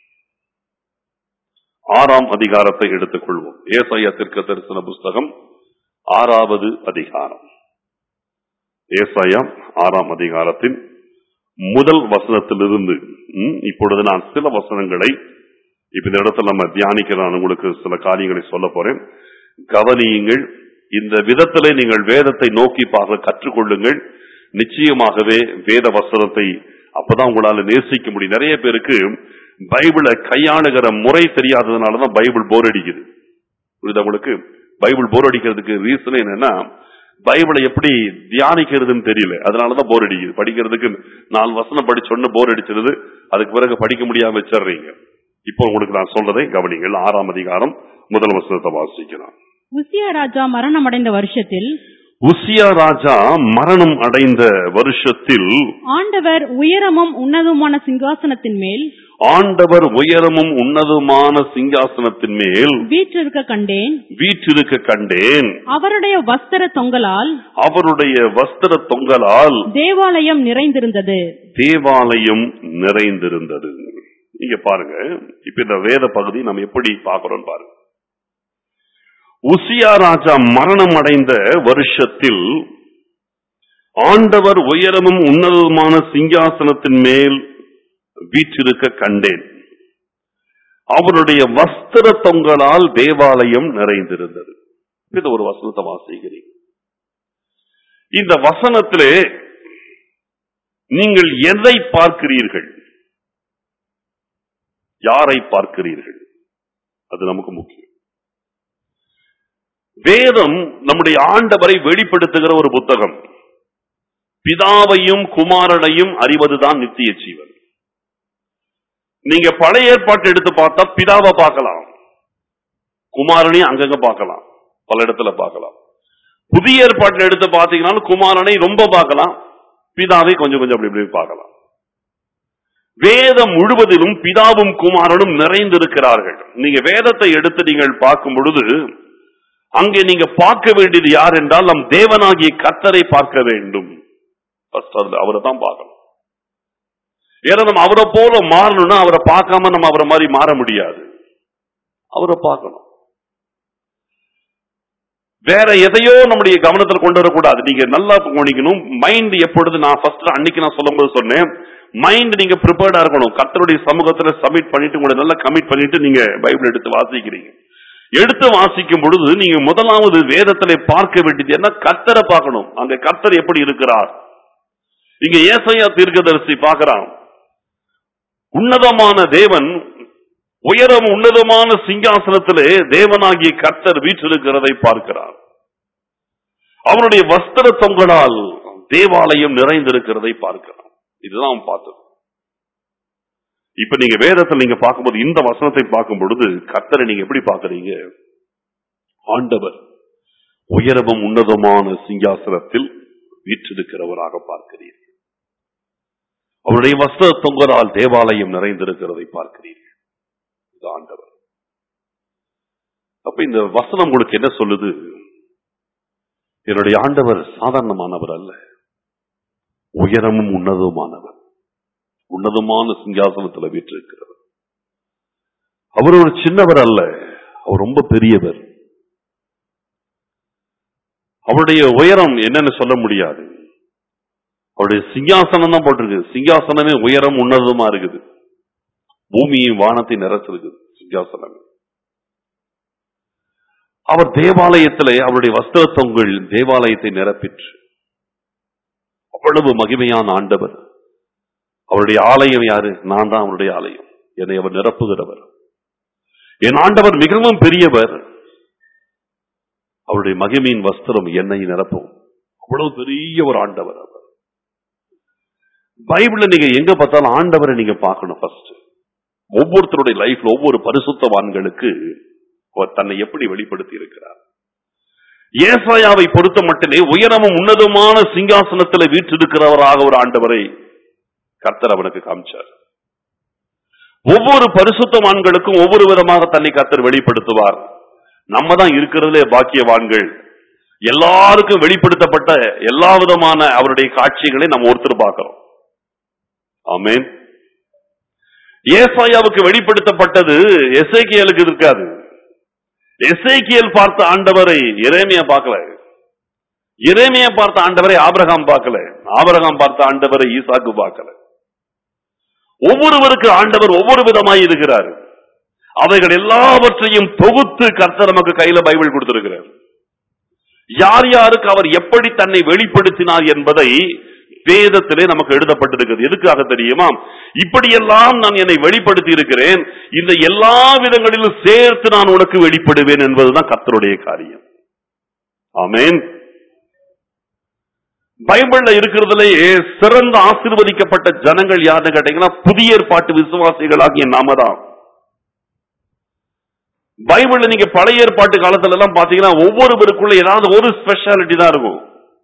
ஆறாம் அதிகாரத்தை எடுத்துக்கொள்வோம் ஏசாயா தீர்க்க தரிசன புஸ்தகம் ஆறாவது அதிகாரம் ஏசாயா ஆறாம் அதிகாரத்தின் முதல் வசனத்திலிருந்து ம், இப்பொழுது நான் சில வசனங்களை இப்ப இந்த இடத்துல நம்ம தியானிக்க நான் உங்களுக்கு சில காரியங்களை சொல்ல போறேன் கவனியுங்கள் இந்த விதத்திலே நீங்கள் வேதத்தை நோக்கி பார்க்க கற்றுக்கொள்ளுங்கள் நிச்சயமாகவே வேத வசனத்தை அப்பதான் உங்களால நேசிக்க முடியும் நிறைய பேருக்கு பைபிளை கையாளுகிற முறை தெரியாததுனாலதான் பைபிள் போர் அடிக்குது புரியுதா உங்களுக்கு பைபிள் போர் அடிக்கிறதுக்கு ரீசன் என்னன்னா பைபிளை எப்படி தியானிக்கிறதுன்னு தெரியல அதனாலதான் போர் அடிக்குது படிக்கிறதுக்கு நாலு வசனம் படிச்சோன்னு போர் அடிச்சிருது அதுக்கு பிறகு படிக்க முடியாம வச்சிடுறீங்க இப்போ உங்களுக்கு நான் சொல்றதை கவனிங்கள் ஆறாம் அதிகாரம் முதல் வசனத்தை வாசிக்கிறோம் உசியா ராஜா மரணமடைந்த வருஷத்தில் உசியா ராஜா மரணம் அடைந்த வருஷத்தில் ஆண்டவர் உயரமும் உன்னதமான சிங்காசனத்தின் மேல் ஆண்டவர் உயரமும் உன்னதமான சிங்காசனத்தின் மேல் வீற்றிருக்க கண்டேன் வீற்றிருக்க கண்டேன் அவருடைய வஸ்திர தொங்கலால் அவருடைய வஸ்திர தொங்கலால் தேவாலயம் நிறைந்திருந்தது தேவாலயம் நிறைந்திருந்தது நீங்க பாருங்க இப்ப இந்த வேத பகுதி நம்ம எப்படி பார்க்கிறோம் பாருங்க உசியா ராஜா மரணம் அடைந்த வருஷத்தில் ஆண்டவர் உயரமும் உன்னதமான சிங்காசனத்தின் மேல் வீற்றிருக்க கண்டேன் அவருடைய வஸ்திர தொங்கலால் தேவாலயம் நிறைந்திருந்தது இது ஒரு வசனத்தை வாசிக்கிறீங்க இந்த வசனத்திலே நீங்கள் எதை பார்க்கிறீர்கள் யாரை பார்க்கிறீர்கள் அது நமக்கு முக்கியம் வேதம் நம்முடைய ஆண்டவரை வெளிப்படுத்துகிற ஒரு புத்தகம் பிதாவையும் குமாரனையும் அறிவதுதான் நித்திய ஜீவன் நீங்க பழைய ஏற்பாட்டு எடுத்து பார்த்தா பிதாவை பார்க்கலாம் குமாரனையும் அங்கங்க பார்க்கலாம் பல இடத்துல பார்க்கலாம் புதிய ஏற்பாட்டில் எடுத்து பார்த்தீங்கன்னாலும் குமாரனை ரொம்ப பார்க்கலாம் பிதாவை கொஞ்சம் கொஞ்சம் அப்படி இப்படி பார்க்கலாம் வேதம் முழுவதிலும் பிதாவும் குமாரனும் நிறைந்திருக்கிறார்கள் நீங்க வேதத்தை எடுத்து நீங்கள் பார்க்கும் பொழுது அங்கே நீங்க பார்க்க வேண்டியது யார் என்றால் நம் தேவனாகிய கர்த்தரை பார்க்க வேண்டும் First அதுல அவரை தான் பார்க்கணும் ஏன்னா நம்ம அவரை போல மாறணும்னா அவரை பார்க்காம நம்ம அவரை மாதிரி மாற முடியாது அவரை பார்க்கணும் வேற எதையோ நம்முடைய கவனத்தில் கொண்டு வரக்கூடாது நீங்க நல்லா கவனிக்கணும் மைண்ட் எப்பொழுது நான் ஃபர்ஸ்ட் அன்னைக்கு நான் சொல்லும்போது சொன்னேன் மைண்ட் நீங்க ப்ரிப்பேர்டா இருக்கணும் கர்த்தருடைய சமூகத்துல சப்மிட் பண்ணிட்டு உங்களை நல்லா கமிட் பண்ணிட்டு நீங்க பைபிள் எடுத்து வாசிக்கிறீங்க எடுத்து வாசிக்கும் பொழுது நீங்க முதலாவது வேதத்திலே பார்க்க வேண்டியது என்ன கர்த்தரை பார்க்கணும் அங்க கர்த்தர் எப்படி இருக்கிறார் இங்க ஏசையா தீர்க்கதரிசி பார்க்கிறான் உன்னதமான தேவன் உயரம் உன்னதமான சிங்காசனத்திலே தேவனாகிய கர்த்தர் வீற்றிருக்கிறதை பார்க்கிறார் அவருடைய வஸ்திர தொங்கலால் தேவாலயம் நிறைந்திருக்கிறதை பார்க்கிறார் இதுதான் அவன் பார்த்தது இப்ப நீங்க வேதத்தில் நீங்க பார்க்கும்போது இந்த வசனத்தை பார்க்கும் பொழுது கர்த்தரை நீங்க எப்படி பார்க்கறீங்க ஆண்டவர் உயரமும் உன்னதமான சிங்காசனத்தில் வீற்றிருக்கிறவராக பார்க்கிறீர்கள் அவருடைய வஸ்திர தொங்கரால் தேவாலயம் நிறைந்திருக்கிறதை பார்க்கிறீர்கள் இது ஆண்டவர் அப்ப இந்த வசனம் உங்களுக்கு என்ன சொல்லுது என்னுடைய ஆண்டவர் சாதாரணமானவர் அல்ல உயரமும் உன்னதமானவர் உன்னதமான சிங்காசனத்தில் வீற்றிருக்கிறவர் அவர் ஒரு சின்னவர் அல்ல அவர் ரொம்ப பெரியவர் அவருடைய உயரம் என்னன்னு சொல்ல முடியாது அவருடைய சிங்காசனம் தான் போட்டிருக்கு சிங்காசனமே உயரம் உன்னதமா இருக்குது பூமியும் வானத்தை நிறைச்சிருக்குது சிங்காசனமே அவர் தேவாலயத்திலே அவருடைய வஸ்திர தொங்கல் தேவாலயத்தை நிரப்பிற்று அவ்வளவு மகிமையான ஆண்டவர் அவருடைய ஆலயம் யாரு நான் தான் அவருடைய ஆலயம் என்னை அவர் நிரப்புகிறவர் என் ஆண்டவர் மிகவும் பெரியவர் அவருடைய மகிமையின் வஸ்திரம் என்னை நிரப்பும் அவ்வளவு பெரிய ஒரு ஆண்டவர் அவர் பைபிள்ல நீங்க எங்க பார்த்தாலும் ஆண்டவரை நீங்க பார்க்கணும் ஃபர்ஸ்ட் ஒவ்வொருத்தருடைய லைஃப்ல ஒவ்வொரு பரிசுத்தவான்களுக்கு அவர் தன்னை எப்படி வெளிப்படுத்தி இருக்கிறார் ஏசாயாவை பொறுத்த மட்டுமே உயரமும் உன்னதமான சிங்காசனத்தில் வீற்றிருக்கிறவராக ஒரு ஆண்டவரை கர்த்தர் அவனுக்கு காமிச்சார் ஒவ்வொரு பரிசுத்தவான்களுக்கும் ஒவ்வொரு விதமாக தன்னை கர்த்தர் வெளிப்படுத்துவார் நம்ம தான் இருக்கிறதுலே பாக்கியவான்கள் எல்லாருக்கும் வெளிப்படுத்தப்பட்ட எல்லா விதமான அவருடைய காட்சிகளை நம்ம ஒருத்தர் பார்க்கிறோம் ஆமென் ஏசாயாவுக்கு வெளிப்படுத்தப்பட்டது எசேக்கியலுக்கு இருக்காது எசேக்கியல் பார்த்த ஆண்டவரை எரேமியா பார்க்கல எரேமியா பார்த்த ஆண்டவரை ஆபிரகாம் பார்க்கல ஆபிரகாம் பார்த்த ஆண்டவரை ஈசாக்கு பார்க்கல ஒவ்வொருவருக்கு ஆண்டவர் ஒவ்வொரு விதமாய் இருக்கிறார் அவைகள் எல்லாவற்றையும் தொகுத்து கர்த்தர் நமக்கு கையில பைபிள் கொடுத்திருக்கிறார் யார் யாருக்கு அவர் எப்படி தன்னை வெளிப்படுத்தினார் என்பதை வேதத்திலே நமக்கு எழுதப்பட்டிருக்கிறது எதுக்காக தெரியுமா இப்படியெல்லாம் நான் என்னை வெளிப்படுத்தி இருக்கிறேன் இந்த எல்லா விதங்களிலும் சேர்த்து நான் உனக்கு வெளிப்படுவேன் என்பதுதான் கர்த்தருடைய காரியம் ஆமென் பைபிள்ல இருக்கிறதுலயே சிறந்த ஆசீர்வதிக்கப்பட்ட ஜனங்கள் யாருன்னு கேட்டீங்கன்னா புதிய ஏற்பாட்டு விசுவாசிகளாகிய நாம தான் பைபிள்ல நீங்க பழைய ஏற்பாட்டு காலத்துல எல்லாம் பாத்தீங்கன்னா ஒவ்வொருவருக்குள்ள ஏதாவது ஒரு ஸ்பெஷாலிட்டி தான் இருக்கும்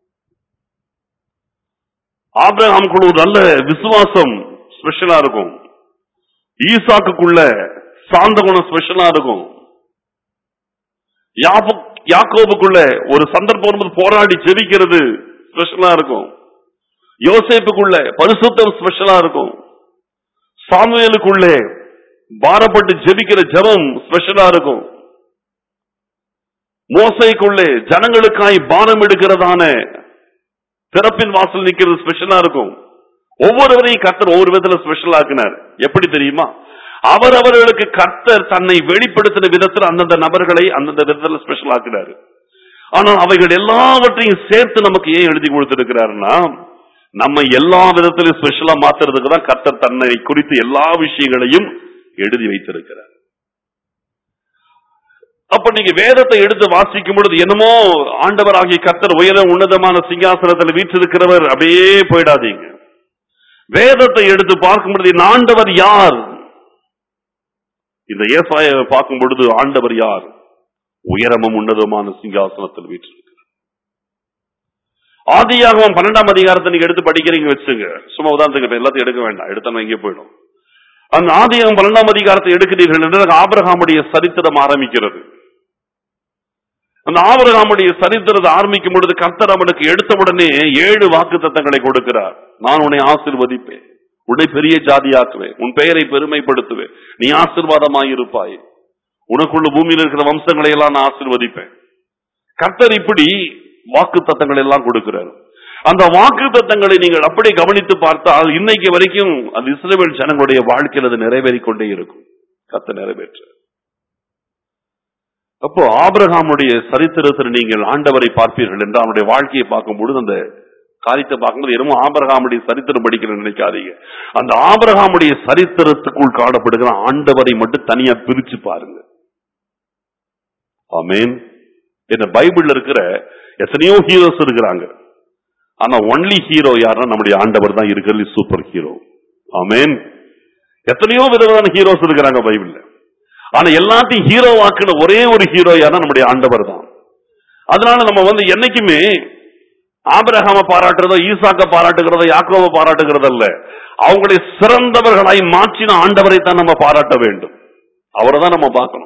ஆபிரகாமுக்குள்ள ஒரு நல்ல விசுவாசம் ஸ்பெஷலா இருக்கும் ஈசாக்குக்குள்ள சாந்த குணம் ஸ்பெஷலா இருக்கும் யாப்பு- யாக்கோபுக்குள்ள ஒரு சந்தர்ப்பம் வரும்போது போராடி ஜெபிக்கிறது ஸ்பெஷலா இருக்கும் யோசேப்புக்குள்ள பரிசுத்தம் ஸ்பெஷலா இருக்கும் சாமுவேலுக்குள்ளே பாரப்பட்டு ஜெபிக்கிற ஜெபம் ஸ்பெஷலா இருக்கும் மோசைக்குள்ளே ஜனங்களுக்காய் பானம் எடுக்கிறதான திறப்பின் வாசல் நிக்கிறது ஸ்பெஷலா இருக்கும் ஒவ்வொருவரையும் கர்த்தர் ஒவ்வொரு விதத்துல ஸ்பெஷல் ஆக்கினார் எப்படி தெரியுமா அவர் அவர்களுக்கு கர்த்தர் தன்னை வெளிப்படுத்தின விதத்தில் அந்தந்த நபர்களை அந்தந்த விதத்துல ஸ்பெஷல் ஆக்கினாரு ஆனால் அவைகள் எல்லாவற்றையும் சேர்த்து நமக்கு ஏன் எழுதி கொடுத்திருக்கிறாருன்னா நம்ம எல்லா விதத்திலும் ஸ்பெஷலா மாத்துறதுக்கு தான் கர்த்தர் தன்னை குறித்து எல்லா விஷயங்களையும் எழுதி வைத்திருக்கிறார் அப்ப நீங்க வேதத்தை எடுத்து வாசிக்கும் பொழுது என்னமோ ஆண்டவராகிய கர்த்தர் உயர உன்னதமான சிங்காசனத்தில் வீற்றிருக்கிறவர் அப்படியே போயிடாதீங்க வேதத்தை எடுத்து பார்க்கும் பொழுது இந்த ஆண்டவர் யார் இந்த ஏசாயாவை பார்க்கும் பொழுது ஆண்டவர் யார் உயரமும் உன்னதமான சிங்காசனத்தில் வீற்றிருக்கிறார் ஆதியாகமம் பன்னெண்டாம் அதிகாரத்தை நீங்க எடுத்து படிக்கிறீங்க வச்சுங்க சும்மா உதாரணத்துக்கு இப்ப எல்லாத்தையும் எடுக்க வேண்டாம் எடுத்தா எங்கே போயிடும் அந்த ஆதியாகம் பன்னெண்டாம் அதிகாரத்தை எடுக்கிறீர்கள் என்றால் ஆபிரகாமுடைய சரித்திரம் ஆரம்பிக்கிறது அந்த ஆபிரகாமுடைய சரித்திரத்தை ஆரம்பிக்கும் பொழுது கர்த்தர் அவனுக்கு எடுத்த உடனே ஏழு வாக்கு தத்தங்களை கொடுக்கிறார் நான் உன்னை ஆசிர்வதிப்பேன் உன்னை பெரிய ஜாதியாக்குவேன் உன் பெயரை பெருமைப்படுத்துவேன் நீ ஆசிர்வாதமாயிருப்பாய் உனக்குள்ள பூமியில் இருக்கிற வம்சங்களை எல்லாம் நான் ஆசிர்வதிப்பேன் கர்த்தர் இப்படி வாக்கு தத்தங்கள் எல்லாம் கொடுக்கிறார் அந்த வாக்கு தத்தங்களை நீங்கள் அப்படி கவனித்து பார்த்தால் இன்னைக்கு வரைக்கும் அந்த இஸ்ரேல் ஜனங்களுடைய வாழ்க்கையில் அது நிறைவேறிக் கொண்டே இருக்கும் கத்த நிறைவேற்ற அப்போ ஆபிரகாமுடைய சரித்திரத்தில் நீங்கள் ஆண்டவரை பார்ப்பீர்கள் என்று அவனுடைய வாழ்க்கையை பார்க்கும்பொழுது அந்த காரியத்தை பார்க்கும்போது என்னமோ ஆபிரகாமுடைய சரித்திரம் படிக்கிறேன்னு நினைக்காதீங்க அந்த ஆபிரகாமுடைய சரித்திரத்துக்குள் காணப்படுகிற ஆண்டவரை மட்டும் தனியா பிரிச்சு பாருங்க ஆமேன் என்ன பைபிள்ல இருக்கிற எத்தனையோ ஹீரோஸ் இருக்கிறாங்க ஆனா ஒன்லி ஹீரோ யாருன்னா நம்முடைய ஆண்டவர் தான் இருக்கிறது சூப்பர் ஹீரோ ஆமேன் எத்தனையோ விதமான ஹீரோஸ் இருக்கிறாங்க பைபிள்ல ஆனா எல்லாத்தையும் ஹீரோ ஆக்குன ஒரே ஒரு ஹீரோ யாருன்னா நம்முடைய ஆண்டவர் தான் அதனால நம்ம வந்து என்னைக்குமே ஆபிரகாம பாராட்டுறதோ ஈசாக்க பாராட்டுகிறதோ யாக்கோவை பாராட்டுகிறதோ அல்ல அவங்களை சிறந்தவர்களாய் மாற்றின ஆண்டவரை தான் நம்ம பாராட்ட வேண்டும் அவரை தான் நம்ம பார்க்கணும்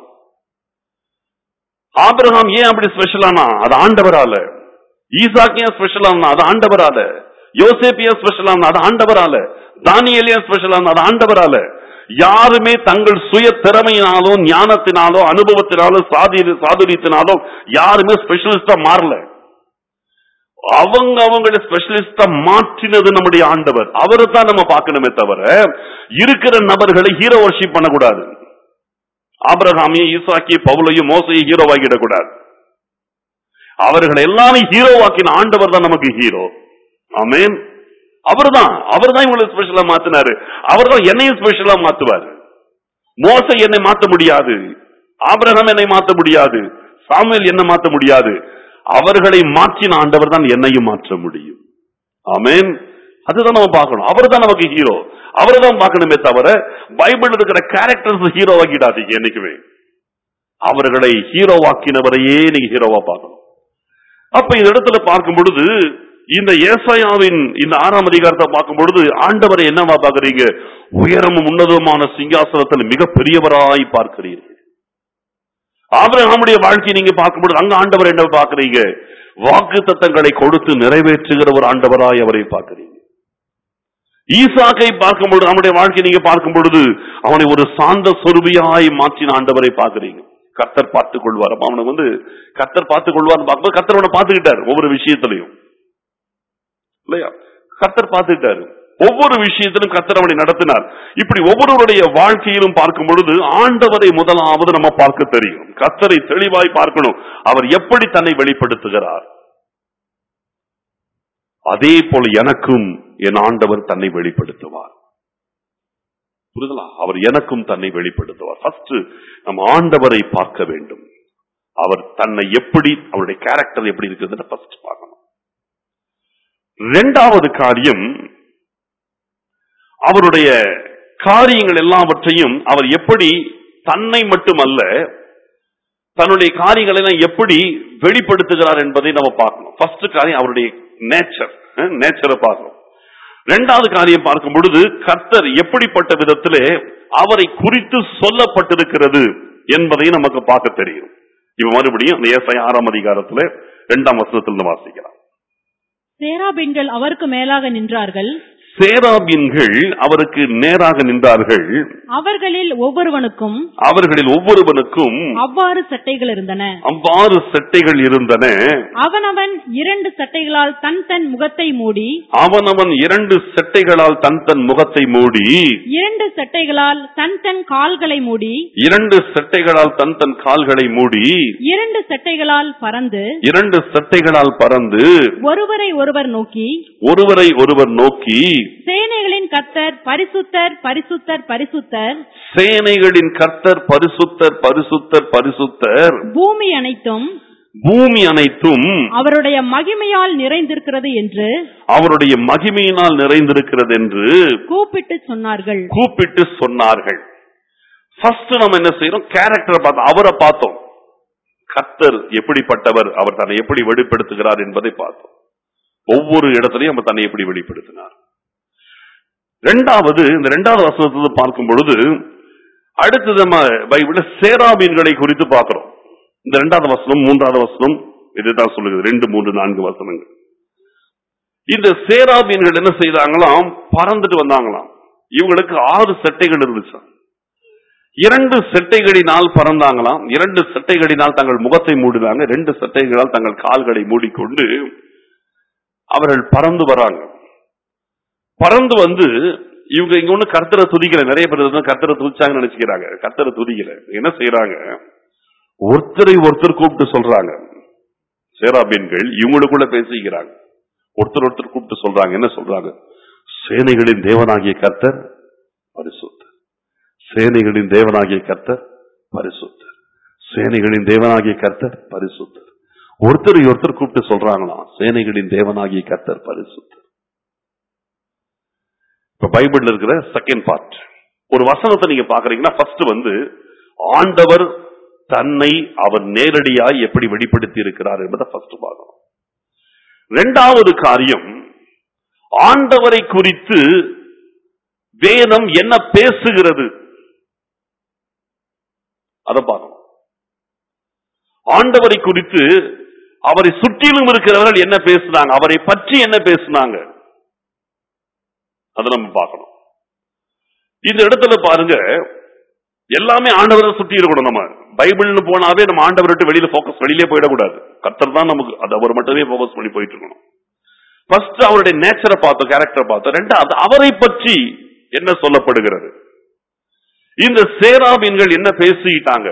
ஆபிரகாம் ஏன் அப்படி ஸ்பெஷலானா அது ஆண்டவரால ஈசாக் ஏன் ஸ்பெஷலானா அது ஆண்டவரால யோசேப் ஏன் ஸ்பெஷலானா அது ஆண்டவரால தானியல் ஏன் ஸ்பெஷலானா அது ஆண்டவரால யாருமே தங்கள் சுய திறமையினாலோ ஞானத்தினாலோ அனுபவத்தினாலோ சாதி சாதுரியத்தினாலோ யாருமே ஸ்பெஷலிஸ்டா மாறல அவங்க அவங்கள ஸ்பெஷலிஸ்டா மாற்றினது நம்முடைய ஆண்டவர் அவரை தான் நம்ம பார்க்கணுமே தவிர இருக்கிற நபர்களை ஹீரோ வர்ஷிப் பண்ணக்கூடாது ஆபிரகாமையும் ஈசாக்கி பவுலையும் மோசையும் ஹீரோவாக்கிடக்கூடாது அவர்களை எல்லாரும் ஹீரோவாக்கின ஆண்டவர் தான் நமக்கு ஹீரோ ஆமேன் அவர்தான் அவர்தான் இவங்களை ஸ்பெஷலா மாத்தினாரு அவர்தான் என்னையும் ஸ்பெஷலா மாத்துவாரு மோசை என்னை மாத்த முடியாது ஆபிரகாம் என்னை மாத்த முடியாது சாமுவேல் என்ன மாத்த முடியாது அவர்களை மாற்றின ஆண்டவர் தான் என்னையும் மாற்ற முடியும் ஆமேன் அதுதான் நம்ம பார்க்கணும் அவர் தான் நமக்கு ஹீரோ அவரை தான் பார்க்கணுமே தவிர பைபிள் இருக்கிற கேரக்டர்ஸ் ஹீரோவாக்கிடாதீங்க என்னைக்குமே அவர்களை ஹீரோவாக்கினவரையே நீங்க ஹீரோவா பார்க்கணும் அப்ப இந்த இடத்துல பார்க்கும் பொழுது இந்த ஏசாயாவின் இந்த ஆறாம் அதிகாரத்தை பார்க்கும் பொழுது ஆண்டவரை என்னவா பார்க்கறீங்க உயரமும் உன்னதமான சிங்காசனத்தில் மிக பெரியவராய் பார்க்கிறீர்கள் ஆபிரகாமுடைய வாழ்க்கையை நீங்க பார்க்கும்போது அங்க ஆண்டவர் என்ன பார்க்கறீங்க வாக்கு தத்தங்களை கொடுத்து நிறைவேற்றுகிற ஒரு ஆண்டவராய் அவரை பார்க்கிறீங்க ஈசாக்கை பார்க்கும்போது அவனுடைய வாழ்க்கையை நீங்க பார்க்கும் பொழுது அவனை ஒரு சாந்த சொருபியாய் மாற்றின ஆண்டவரை பார்க்கிறீங்க கர்த்தர் பார்த்துக் கொள்வார் அப்ப அவனை வந்து கர்த்தர் பார்த்துக் கொள்வார் பார்க்கும்போது கர்த்தர் அவனை பார்த்துக்கிட்டார் ஒவ்வொரு விஷயத்திலையும் இல்லையா கர்த்தர் பார்த்துக்கிட்டாரு ஒவ்வொரு விஷயத்திலும் கர்த்தர் அவனை நடத்தினார் இப்படி ஒவ்வொருவருடைய வாழ்க்கையிலும் பார்க்கும் பொழுது ஆண்டவரை முதலாவது நம்ம பார்க்க தெரியும் கர்த்தரை தெளிவாய் பார்க்கணும் அவர் எப்படி தன்னை வெளிப்படுத்துகிறார் அதே போல எனக்கும் என் ஆண்டவர் தன்னை வெளிப்படுத்துவார் புரிதலா அவர் எனக்கும் தன்னை வெளிப்படுத்துவார் ஃபர்ஸ்ட் நம்ம ஆண்டவரை பார்க்க வேண்டும் அவர் தன்னை எப்படி அவருடைய கேரக்டர் எப்படி இருக்குதுன்னு ஃபர்ஸ்ட் பார்க்கணும் இரண்டாவது காரியம் அவருடைய காரியங்கள் எல்லாவற்றையும் அவர் எப்படி தன்னை மட்டுமல்ல தன்னுடைய காரியங்களை எல்லாம் எப்படி வெளிப்படுத்துகிறார் என்பதை நம்ம பார்க்கணும் ஃபர்ஸ்ட் காரியம் அவருடைய நேச்சர் நேச்சரை பார்க்கணும் இரண்டாவது காரியம் பார்க்கும் பொழுது கர்த்தர் எப்படிப்பட்ட விதத்திலே அவரை குறித்து சொல்லப்பட்டிருக்கிறது என்பதை நமக்கு பார்க்க தெரியும் இப்ப மறுபடியும் அந்த ஏசாய ஆறாம் அதிகாரத்துல இரண்டாம் வசனத்திலிருந்து வாசிக்கலாம் சேராபீன்கள் அவருக்கு மேலாக நின்றார்கள் சேராபின்கள் அவருக்கு நேராக நின்றார்கள் அவர்களில் ஒவ்வொருவனுக்கும் அவர்களில் ஒவ்வொருவனுக்கும் அவ்வாறு சட்டைகள் இருந்தன அவ்வாறு சட்டைகள் இருந்தன அவனவன் இரண்டு சட்டைகளால் தன் தன் முகத்தை மூடி அவனவன் இரண்டு சட்டைகளால் தன் தன் முகத்தை மூடி இரண்டு சட்டைகளால் தன் தன் கால்களை மூடி இரண்டு சட்டைகளால் தன் தன் கால்களை மூடி இரண்டு சட்டைகளால் பறந்து இரண்டு சட்டைகளால் பறந்து ஒருவரை ஒருவர் நோக்கி ஒருவரை ஒருவர் நோக்கி சேனைகளின் கர்த்தர் பரிசுத்தர் பரிசுத்தர் பரிசுத்தர் சேனைகளின் கர்த்தர் பரிசுத்தர் பரிசுத்தர் பரிசுத்தர் பூமி அனைத்தும் பூமி அனைத்தும் அவருடைய மகிமையால் நிறைந்திருக்கிறது என்று அவருடைய மகிமையினால் நிறைந்திருக்கிறது என்று கூப்பிட்டு சொன்னார்கள் கூப்பிட்டு சொன்னார்கள் ஃபர்ஸ்ட் நம்ம என்ன செய்யறோம் கேரக்டரை பார்த்தோம் அவரை பார்த்தோம் கர்த்தர் எப்படிப்பட்டவர் அவர் தன்னை எப்படி வெளிப்படுத்துகிறார் என்பதை பார்த்தோம் ஒவ்வொரு இடத்துலையும் அவர் தன்னை எப்படி வெளிப்படுத்தினார் இரண்டாவது இந்த இரண்டாவது வசனத்தை பார்க்கும் பொழுது அடுத்தது நம்ம பைபிள்ல சேராபீன்களை குறித்து பார்க்கிறோம் இந்த இரண்டாவது வசனம் மூன்றாவது வசனம் இதுதான் சொல்லுது ரெண்டு மூன்று நான்கு வசனங்கள் இந்த சேராபீன்கள் என்ன செய்தாங்களாம் பறந்துட்டு வந்தாங்களாம் இவங்களுக்கு ஆறு சட்டைகள் இருந்துச்சு இரண்டு சட்டைகளினால் பறந்தாங்களாம் இரண்டு சட்டைகளினால் தங்கள் முகத்தை மூடினாங்க ரெண்டு சட்டைகளால் தங்கள் கால்களை மூடிக்கொண்டு அவர்கள் பறந்து வராங்க பறந்து வந்து இவங்க இங்க ஒண்ணு கர்த்தரை துதிக்கல நிறைய பேர் வந்து கர்த்தரை துதிச்சாங்கன்னு நினைச்சுக்கிறாங்க கர்த்தரை துதிக்கல என்ன செய்யறாங்க ஒருத்தரை ஒருத்தர் கூப்பிட்டு சொல்றாங்க சேராபீன்கள் இவங்களுக்குள்ள பேசிக்கிறாங்க ஒருத்தர் ஒருத்தர் கூப்பிட்டு சொல்றாங்க என்ன சொல்றாங்க சேனைகளின் தேவனாகிய கர்த்தர் பரிசுத்தர் சேனைகளின் தேவனாகிய கர்த்தர் பரிசுத்தர் சேனைகளின் தேவனாகிய கர்த்தர் பரிசுத்தர் ஒருத்தர் ஒருத்தர் கூப்பிட்டு சொல்றாங்களாம் சேனைகளின் தேவனாகிய கர்த்தர் பரிசுத்தர் இப்ப பைபிள்ல இருக்கிற செகண்ட் பார்ட் ஒரு வசனத்தை நீங்க பாக்குறீங்கன்னா ஃபர்ஸ்ட் வந்து ஆண்டவர் தன்னை அவர் நேரடியாய் எப்படி வெளிப்படுத்தி இருக்கிறார் என்பதை ஃபர்ஸ்ட் பார்க்கணும் இரண்டாவது காரியம் ஆண்டவரை குறித்து வேதம் என்ன பேசுகிறது அதை பார்க்கணும் ஆண்டவரை குறித்து அவரை சுற்றிலும் இருக்கிறவர்கள் என்ன பேசுனாங்க அவரை பற்றி என்ன பேசுனாங்க அதை நம்ம பார்க்கணும் இந்த இடத்துல பாருங்க எல்லாமே ஆண்டவரை சுற்றி இருக்கணும் நம்ம பைபிள்னு போனாவே நம்ம ஆண்டவரை விட்டு வெளியில போக்கஸ் வெளியிலே போயிடக்கூடாது கர்த்தர் தான் நமக்கு அது அவர் மட்டுமே போக்கஸ் பண்ணி போயிட்டு இருக்கணும் ஃபர்ஸ்ட் அவருடைய நேச்சரை பார்த்தோம் கேரக்டரை பார்த்தோம் ரெண்டாவது அவரை பற்றி என்ன சொல்லப்படுகிறது இந்த சேராபீன்கள் என்ன பேசிட்டாங்க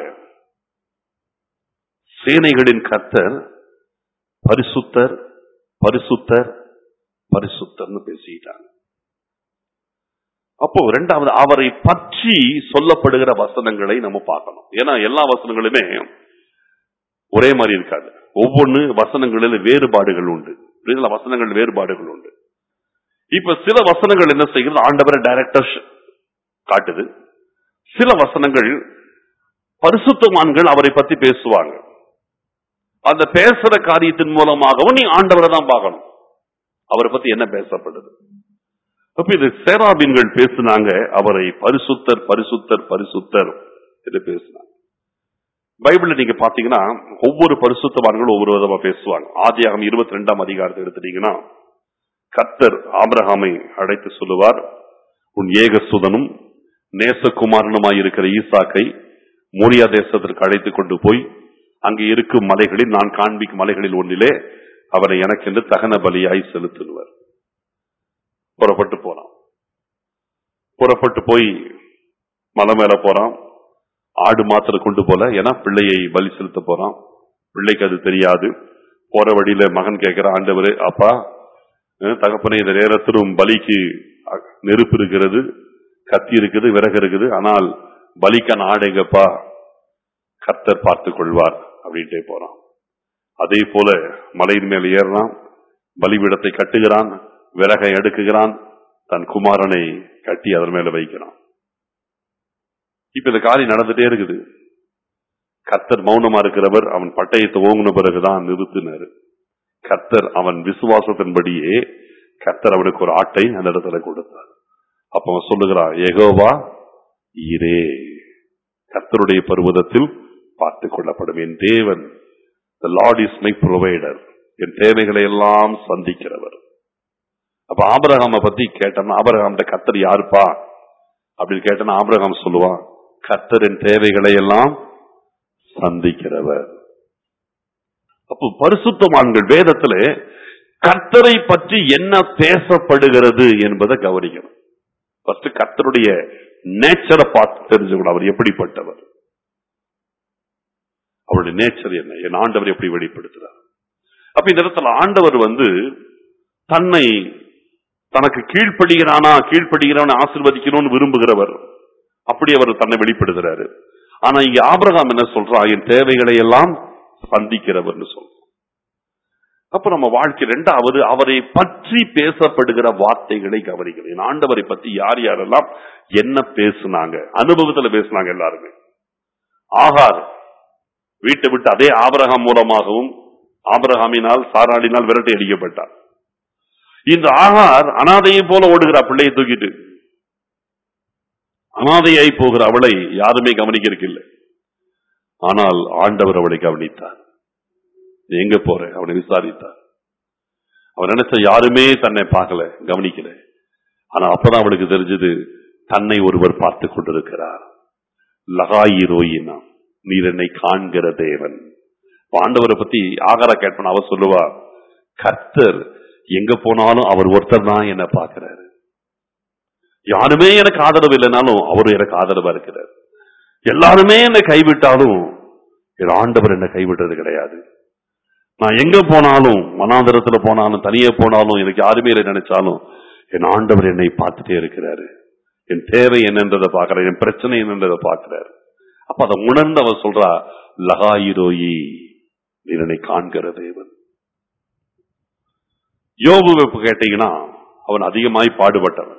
சேனைகளின் கர்த்தர் பரிசுத்தர் பரிசுத்தர் பரிசுத்தர்னு பேசிட்டாங்க அப்போ ரெண்டாவது அவரை பற்றி சொல்லப்படுகிற வசனங்களை நம்ம பார்க்கணும் ஏன்னா எல்லா வசனங்களுமே ஒரே மாதிரி இருக்காது ஒவ்வொன்னு வசனங்களில் வேறுபாடுகள் உண்டு புரியுதுங்களா? வசனங்கள் வேறுபாடுகள் உண்டு இப்ப சில வசனங்கள் என்ன செய்கிறது ஆண்டவரை டைரக்டர் காட்டுது சில வசனங்கள் பரிசுத்தவான்கள் அவரை பத்தி பேசுவாங்க அந்த பேசுற காரியத்தின் மூலமாகவும் நீ ஆண்டவரை தான் பார்க்கணும் அவரை பத்தி என்ன பேசப்படுது அப்ப இது சேராபீன்கள் பேசினாங்க அவரை பரிசுத்தர் பரிசுத்தர் பரிசுத்தர் என்று பேசினாங்க பைபிள்ல நீங்க பாத்தீங்கன்னா ஒவ்வொரு பரிசுத்தவான்களும் ஒவ்வொரு விதமா பேசுவாங்க ஆதியாகம் இருபத்தி ரெண்டாம் அதிகாரத்தை எடுத்துட்டீங்கன்னா கர்த்தர் ஆபிரகாமை அழைத்து சொல்லுவார் உன் ஏகசுதனும் நேசகுமாரனுமாய் இருக்கிற ஈசாக்கை மோரியா தேசத்திற்கு அழைத்து கொண்டு போய் அங்கே இருக்கும் மலைகளில் நான் காண்பிக்கும் மலைகளில் ஒன்றிலே அவனை எனக்கென்று தகன பலியாய் செலுத்துவார் புறப்பட்டு போறான் புறப்பட்டு போய் மலை மேல போறான் ஆடு மாத்திரம் கொண்டு போல ஏன்னா பிள்ளையை பலி செலுத்த போறான் பிள்ளைக்கு அது தெரியாது போற வழியில மகன் கேட்கிற ஆண்டவரே அப்பா அஹ், தகப்பனே இந்த நேரத்திலும் பலிக்கு அஹ், நெருப்பு இருக்கிறது கத்தி இருக்குது விறகு இருக்குது ஆனால் பலிக்கான ஆடு எங்கப்பா கர்த்தர் பார்த்துக் கொள்வார் அப்படின்ட்டே போறான் அதே போல மலையின் மேல் ஏறினான் பலிபீடத்தை கட்டுகிறான் விறகை அடுக்குகிறான் தன் குமாரனை கட்டி அதன் மேல வைக்கிறான் இப்ப இந்த காரியம் நடந்துட்டே இருக்குது கர்த்தர் மௌனமா இருக்கிறவர் அவன் பட்டயத்தை ஓங்கின பிறகுதான் நிறுத்தினாரு கர்த்தர் அவன் விசுவாசத்தின்படியே கர்த்தர் அவனுக்கு ஒரு ஆட்டை அந்த இடத்துல கொடுத்தார் அப்ப அவன் சொல்லுகிறான் எகோவா ஈரே கர்த்தருடைய பருவதத்தில் பார்த்துக் கொள்ளப்படும் என் தேவன் the lord is my provider என் தேவைகளை எல்லாம் சந்திக்கிறவர் அப்ப ஆபிரகாம பத்தி கேட்டோம்னா ஆபிரகாம்கிட்ட கர்த்தர் யாருப்பா அப்படின்னு கேட்டோம்னா ஆபிரகாம் சொல்லுவான் கர்த்தர் என் தேவைகளை எல்லாம் சந்திக்கிறவர் அப்போ பரிசுத்தமான்கள் வேதத்திலே கர்த்தரை பற்றி என்ன பேசப்படுகிறது என்பதை கவனிக்கணும் ஃபர்ஸ்ட் கர்த்தருடைய நேச்சரை பார்த்து தெரிஞ்சுக்கணும் அவர் எப்படிப்பட்டவர் அவருடைய நேச்சர் என்ன என் ஆண்டவர் எப்படி வெளிப்படுத்துறார் அப்ப இந்த இடத்துல ஆண்டவர் வந்து தன்னை தனக்கு கீழ்ப்படுகிறானா கீழ்ப்படுகிறான ஆசிர்வதிக்கணும்னு விரும்புகிறவர் அப்படி அவர் தன்னை வெளிப்படுத்துறாரு ஆனா இங்க ஆபிரகாம் என்ன சொல்றா என் தேவைகளை எல்லாம் சந்திக்கிறவர்னு சொல்றான் அப்ப நம்ம வாழ்க்கை ரெண்டாவது அவரை பற்றி பேசப்படுகிற வார்த்தைகளை கவனிக்கணும் என் ஆண்டவரை பத்தி யார் யாரெல்லாம் என்ன பேசுனாங்க அனுபவத்துல பேசுனாங்க எல்லாருமே ஆகார் வீட்டை விட்டு அதே ஆபிரகாம் மூலமாகவும் ஆபிரகாமினால் சாராடினால் விரட்டி அடிக்கப்பட்டார் இந்த ஆகார் அனாதையை போல ஓடுகிறார் பிள்ளையை தூக்கிட்டு அனாதையாய் போகிற அவளை யாருமே கவனிக்கிறதுக்கு இல்லை ஆனால் ஆண்டவர் அவளை கவனித்தார் நீ எங்க போற அவனை விசாரித்தார் அவன் நினைச்ச யாருமே தன்னை பார்க்கல கவனிக்கல ஆனா அப்பதான் அவளுக்கு தெரிஞ்சது தன்னை ஒருவர் பார்த்து கொண்டிருக்கிறார் லகாயிரோயினா நீர் என்னை காண்கிற தேவன் இப்ப ஆண்டவரை பத்தி ஆகார கேட்பன அவர் சொல்லுவா கர்த்தர் எங்க போனாலும் அவர் ஒருத்தர் தான் என்ன பார்க்கிறாரு யாருமே எனக்கு ஆதரவு இல்லைனாலும் அவரு எனக்கு ஆதரவா இருக்கிறார் எல்லாருமே என்னை கைவிட்டாலும் என் ஆண்டவர் என்னை கைவிட்டது கிடையாது நான் எங்க போனாலும் மனாந்தரத்துல போனாலும் தனியே போனாலும் எனக்கு யாருமே இல்லை நினைச்சாலும் என் ஆண்டவர் என்னை பார்த்துட்டே இருக்கிறாரு என் தேவை என்னன்றதை பார்க்கிறார் என் பிரச்சனை என்னன்றதை பார்க்கிறார் அப்ப அதை உணர்ந்து அவர் சொல்றா லகாயிரோயி நீர் என்னை காண்கிற தேவன் யோபு இப்ப கேட்டீங்கன்னா அவன் அதிகமாய் பாடுபட்டவன்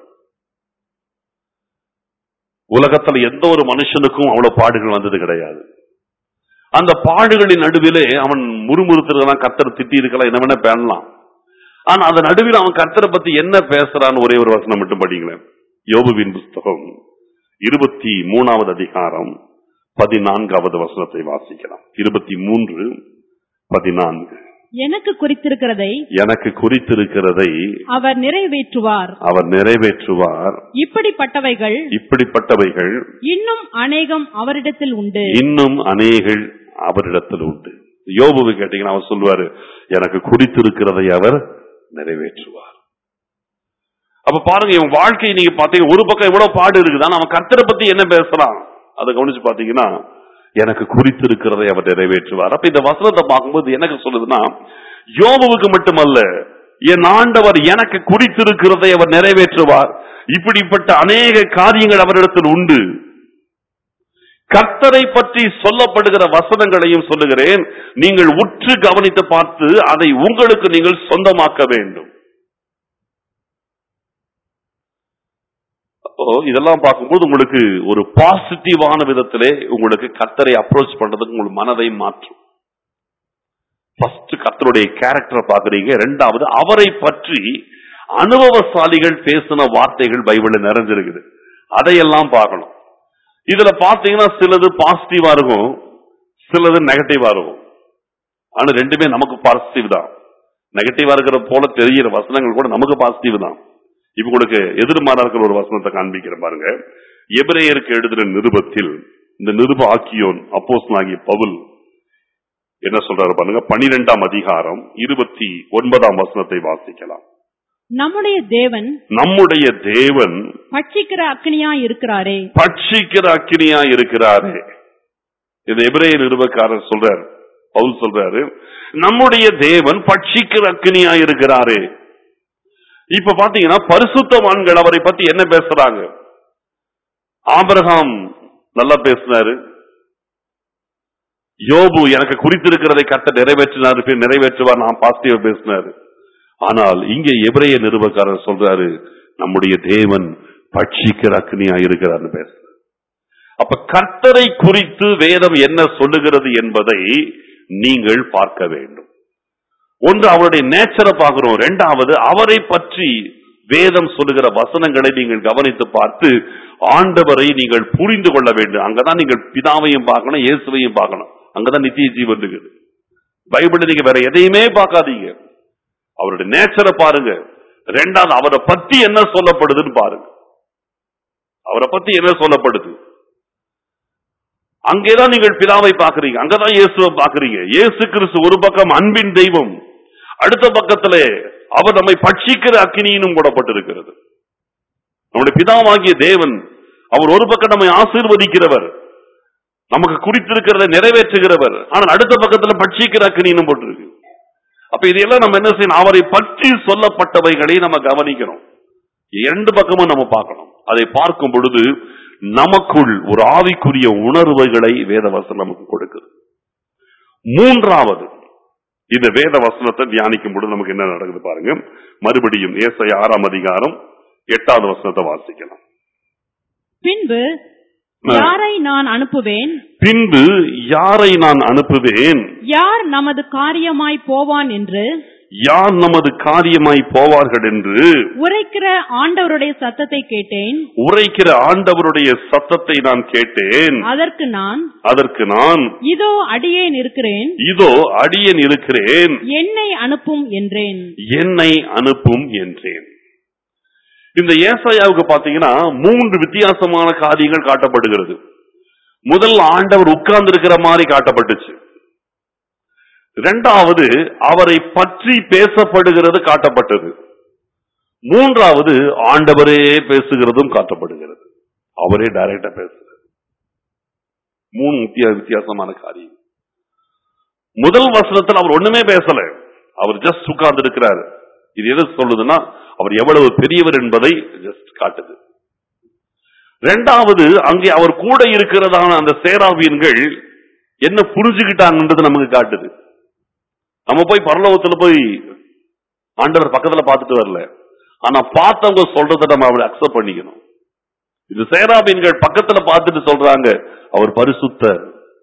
உலகத்துல எந்த ஒரு மனுஷனுக்கும் அவ்வளவு பாடுகள் வந்தது கிடையாது அந்த பாடுகளின் நடுவிலே அவன் முறுமுறுத்துறதெல்லாம் கத்தர் திட்டி இருக்கலாம் என்ன வேணா பண்ணலாம் ஆனா அதன் நடுவில் அவன் கர்த்தரை பத்தி என்ன பேசுறான்னு ஒரே ஒரு வசனம் மட்டும் படிங்களேன் யோபுவின் புஸ்தகம் இருபத்தி மூணாவது அதிகாரம் பதினான்காவது வசனத்தை வாசிக்கலாம் இருபத்தி மூன்று பதினான்கு எனக்கு குறித்திருக்கிறதை எனக்கு குறித்திருக்கிறதை அவர் நிறைவேற்றுவார் அவர் நிறைவேற்றுவார் இப்படிப்பட்டவைகள் இப்படிப்பட்டவைகள் இன்னும் அநேகம் அவரிடத்தில் உண்டு இன்னும் அநேகள் அவரிடத்தில் உண்டு யோபுவை கேட்டீங்கன்னா அவர் சொல்லுவாரு எனக்கு குறித்திருக்கிறதை அவர் நிறைவேற்றுவார் அப்ப பாருங்க இவன் வாழ்க்கை நீங்க பாத்தீங்க ஒரு பக்கம் எவ்வளவு பாடு இருக்குது ஆனா அவன் கர்த்தரை பத்தி என்ன பேசுறான் அதை கவனிச்சு பாத்தீங்கன்னா எனக்கு குறித்திருக்கிறதை அவர் நிறைவேற்றுவார் அப்ப இந்த வசனத்தை பார்க்கும்போது எனக்கு சொல்லுதுன்னா யோபுவுக்கு மட்டுமல்ல என் ஆண்டவர் எனக்கு குறித்திருக்கிறதை அவர் நிறைவேற்றுவார் இப்படிப்பட்ட அநேக காரியங்கள் அவரிடத்தில் உண்டு கர்த்தரை பற்றி சொல்லப்படுகிற வசனங்களையும் சொல்லுகிறேன் நீங்கள் உற்று கவனித்து பார்த்து அதை உங்களுக்கு நீங்கள் சொந்தமாக்க வேண்டும் அப்போ இதெல்லாம் பார்க்கும்போது உங்களுக்கு ஒரு பாசிட்டிவான விதத்திலே உங்களுக்கு கர்த்தரை அப்ரோச் பண்றதுக்கு உங்கள் மனதை மாற்றும் ஃபர்ஸ்ட் கர்த்தருடைய கேரக்டரை பாக்குறீங்க ரெண்டாவது அவரை பற்றி அனுபவசாலிகள் பேசின வார்த்தைகள் பைபிள்ல நிறைஞ்சிருக்குது அதையெல்லாம் பார்க்கணும் இதுல பாத்தீங்கன்னா சிலது பாசிட்டிவா இருக்கும் சிலது நெகட்டிவா இருக்கும் ஆனா ரெண்டுமே நமக்கு பாசிட்டிவ் தான் நெகட்டிவா இருக்கிற போல தெரிகிற வசனங்கள் கூட நமக்கு பாசிட்டிவ் தான் இப்ப உங்களுக்கு எதிர்மாறா இருக்கிற ஒரு வசனத்தை காண்பிக்கிறேன் பாருங்க எபிரேயருக்கு எழுதின நிருபத்தில் இந்த நிருப ஆக்கியோன் அப்போஸ் ஆகிய பவுல் என்ன சொல்றாரு பாருங்க பனிரெண்டாம் அதிகாரம் இருபத்தி ஒன்பதாம் வசனத்தை வாசிக்கலாம் நம்முடைய தேவன் நம்முடைய தேவன் பட்சிக்கிற அக்னியா இருக்கிறாரே பட்சிக்கிற அக்கினியா இருக்கிறாரு இது எபிரேய நிருபக்காரர் சொல்றார் பவுல் சொல்றாரு நம்முடைய தேவன் பட்சிக்கிற அக்கினியா இருக்கிறாரு இப்ப பாத்தீங்கன்னா பரிசுத்தவான்கள் அவரை பத்தி என்ன பேசுறாங்க ஆபிரகாம் நல்லா பேசினாரு யோபு எனக்கு குறித்திருக்கிறதை கட்ட நிறைவேற்றினாரு பின் நிறைவேற்றுவார் நான் பாசிட்டிவா பேசினாரு ஆனால் இங்கே எபிரேய நிருபக்காரர் சொல்றாரு நம்முடைய தேவன் பட்சிக்கிற அக்னியா இருக்கிறார்னு பேச அப்ப கர்த்தரை குறித்து வேதம் என்ன சொல்லுகிறது என்பதை நீங்கள் பார்க்க வேண்டும் ஒன்று அவருடைய நேச்சரை பார்க்கிறோம் ரெண்டாவது அவரை பற்றி வேதம் சொல்லுகிற வசனங்களை நீங்கள் கவனித்து பார்த்து ஆண்டவரை நீங்கள் புரிந்து கொள்ள வேண்டும் அங்கதான் நீங்கள் பிதாவையும் பார்க்கணும் இயேசுவையும் பார்க்கணும் அங்கதான் நித்திய ஜீவன் இருக்குது பைபிள்ல நீங்க வேற எதையுமே பார்க்காதீங்க அவருடைய நேச்சரை பாருங்க ரெண்டாவது அவரை பத்தி என்ன சொல்லப்படுதுன்னு பாருங்க அவரை பத்தி என்ன சொல்லப்படுது அங்கேதான் நீங்கள் பிதாவை பார்க்கறீங்க அங்கதான் இயேசுவை பார்க்கறீங்க இயேசு கிறிஸ்து ஒரு பக்கம் அன்பின் தெய்வம் அடுத்த பக்கத்திலே அவர் நம்மை பட்சிக்கிற அக்கினியினும் போடப்பட்டிருக்கிறது நம்முடைய பிதாவாகிய தேவன் அவர் ஒரு பக்கம் நம்மை ஆசீர்வதிக்கிறவர் நமக்கு குறித்திருக்கிறதை நிறைவேற்றுகிறவர் ஆனால் அடுத்த பக்கத்துல பட்சிக்கிற அக்கினின்னு போட்டிருக்கு அப்ப இதையெல்லாம் நம்ம என்ன செய்யணும் அவரை பற்றி சொல்லப்பட்டவைகளை நம்ம கவனிக்கணும் இரண்டு பக்கமும் நம்ம பார்க்கணும் அதை பார்க்கும் பொழுது நமக்குள் ஒரு ஆவிக்குரிய உணர்வுகளை வேதவசனம் நமக்கு கொடுக்குது மூன்றாவது இந்த வேத வசனத்தை தியானிக்கும் பொழுது நமக்கு என்ன நடக்குது பாருங்க மறுபடியும் ஏசை ஆறாம் அதிகாரம் எட்டாவது வசனத்தை வாசிக்கலாம் பின்பு ஆ. யாரை நான் அனுப்புவேன் பின்பு யாரை நான் அனுப்புவேன் யார் நமது காரியமாய் போவான் என்று யார் நமது காரியமாய் போவார்கள் என்று உரைக்கிற ஆண்டவருடைய சத்தத்தை கேட்டேன் உரைக்கிற ஆண்டவருடைய சத்தத்தை நான் கேட்டேன் அதற்கு நான் அதற்கு நான் இதோ அடியேன் இருக்கிறேன் இதோ அடியேன் இருக்கிறேன் என்னை அனுப்பும் என்றேன் என்னை அனுப்பும் என்றேன் இந்த ஏசாயாவுக்கு பாத்தீங்கன்னா மூன்று வித்தியாசமான காரியங்கள் காட்டப்படுகிறது முதல் ஆண்டவர் உட்கார்ந்து இருக்கிற மாதிரி காட்டப்பட்டுச்சு இரண்டாவது அவரை பற்றி பேசப்படுகிறது காட்டப்பட்டது மூன்றாவது ஆண்டவரே பேசுகிறதும் காட்டப்படுகிறது அவரே டைரக்டா பேசுகிறார் மூணு முக்கிய வித்தியாசமான காரியம் முதல் வசனத்தில் அவர் ஒண்ணுமே பேசல அவர் ஜஸ்ட் உட்கார்ந்து இருக்கிறார் இது எது சொல்லுதுன்னா அவர் எவ்வளவு பெரியவர் என்பதை ஜஸ்ட் காட்டுது ரெண்டாவது அங்கே அவர் கூட இருக்கிறதான அந்த சேராவியன்கள் என்ன புரிஞ்சுக்கிட்டாங்கன்றது நமக்கு காட்டுது நம்ம போய் பரலோகத்துல போய் ஆண்டவர் பக்கத்துல பார்த்துட்டு வரல ஆனா பார்த்தவங்க சொல்றதை நம்ம அவளை அக்செப்ட் பண்ணிக்கணும் இது சேராபீன்கள் பக்கத்துல பார்த்துட்டு சொல்றாங்க அவர் பரிசுத்தர்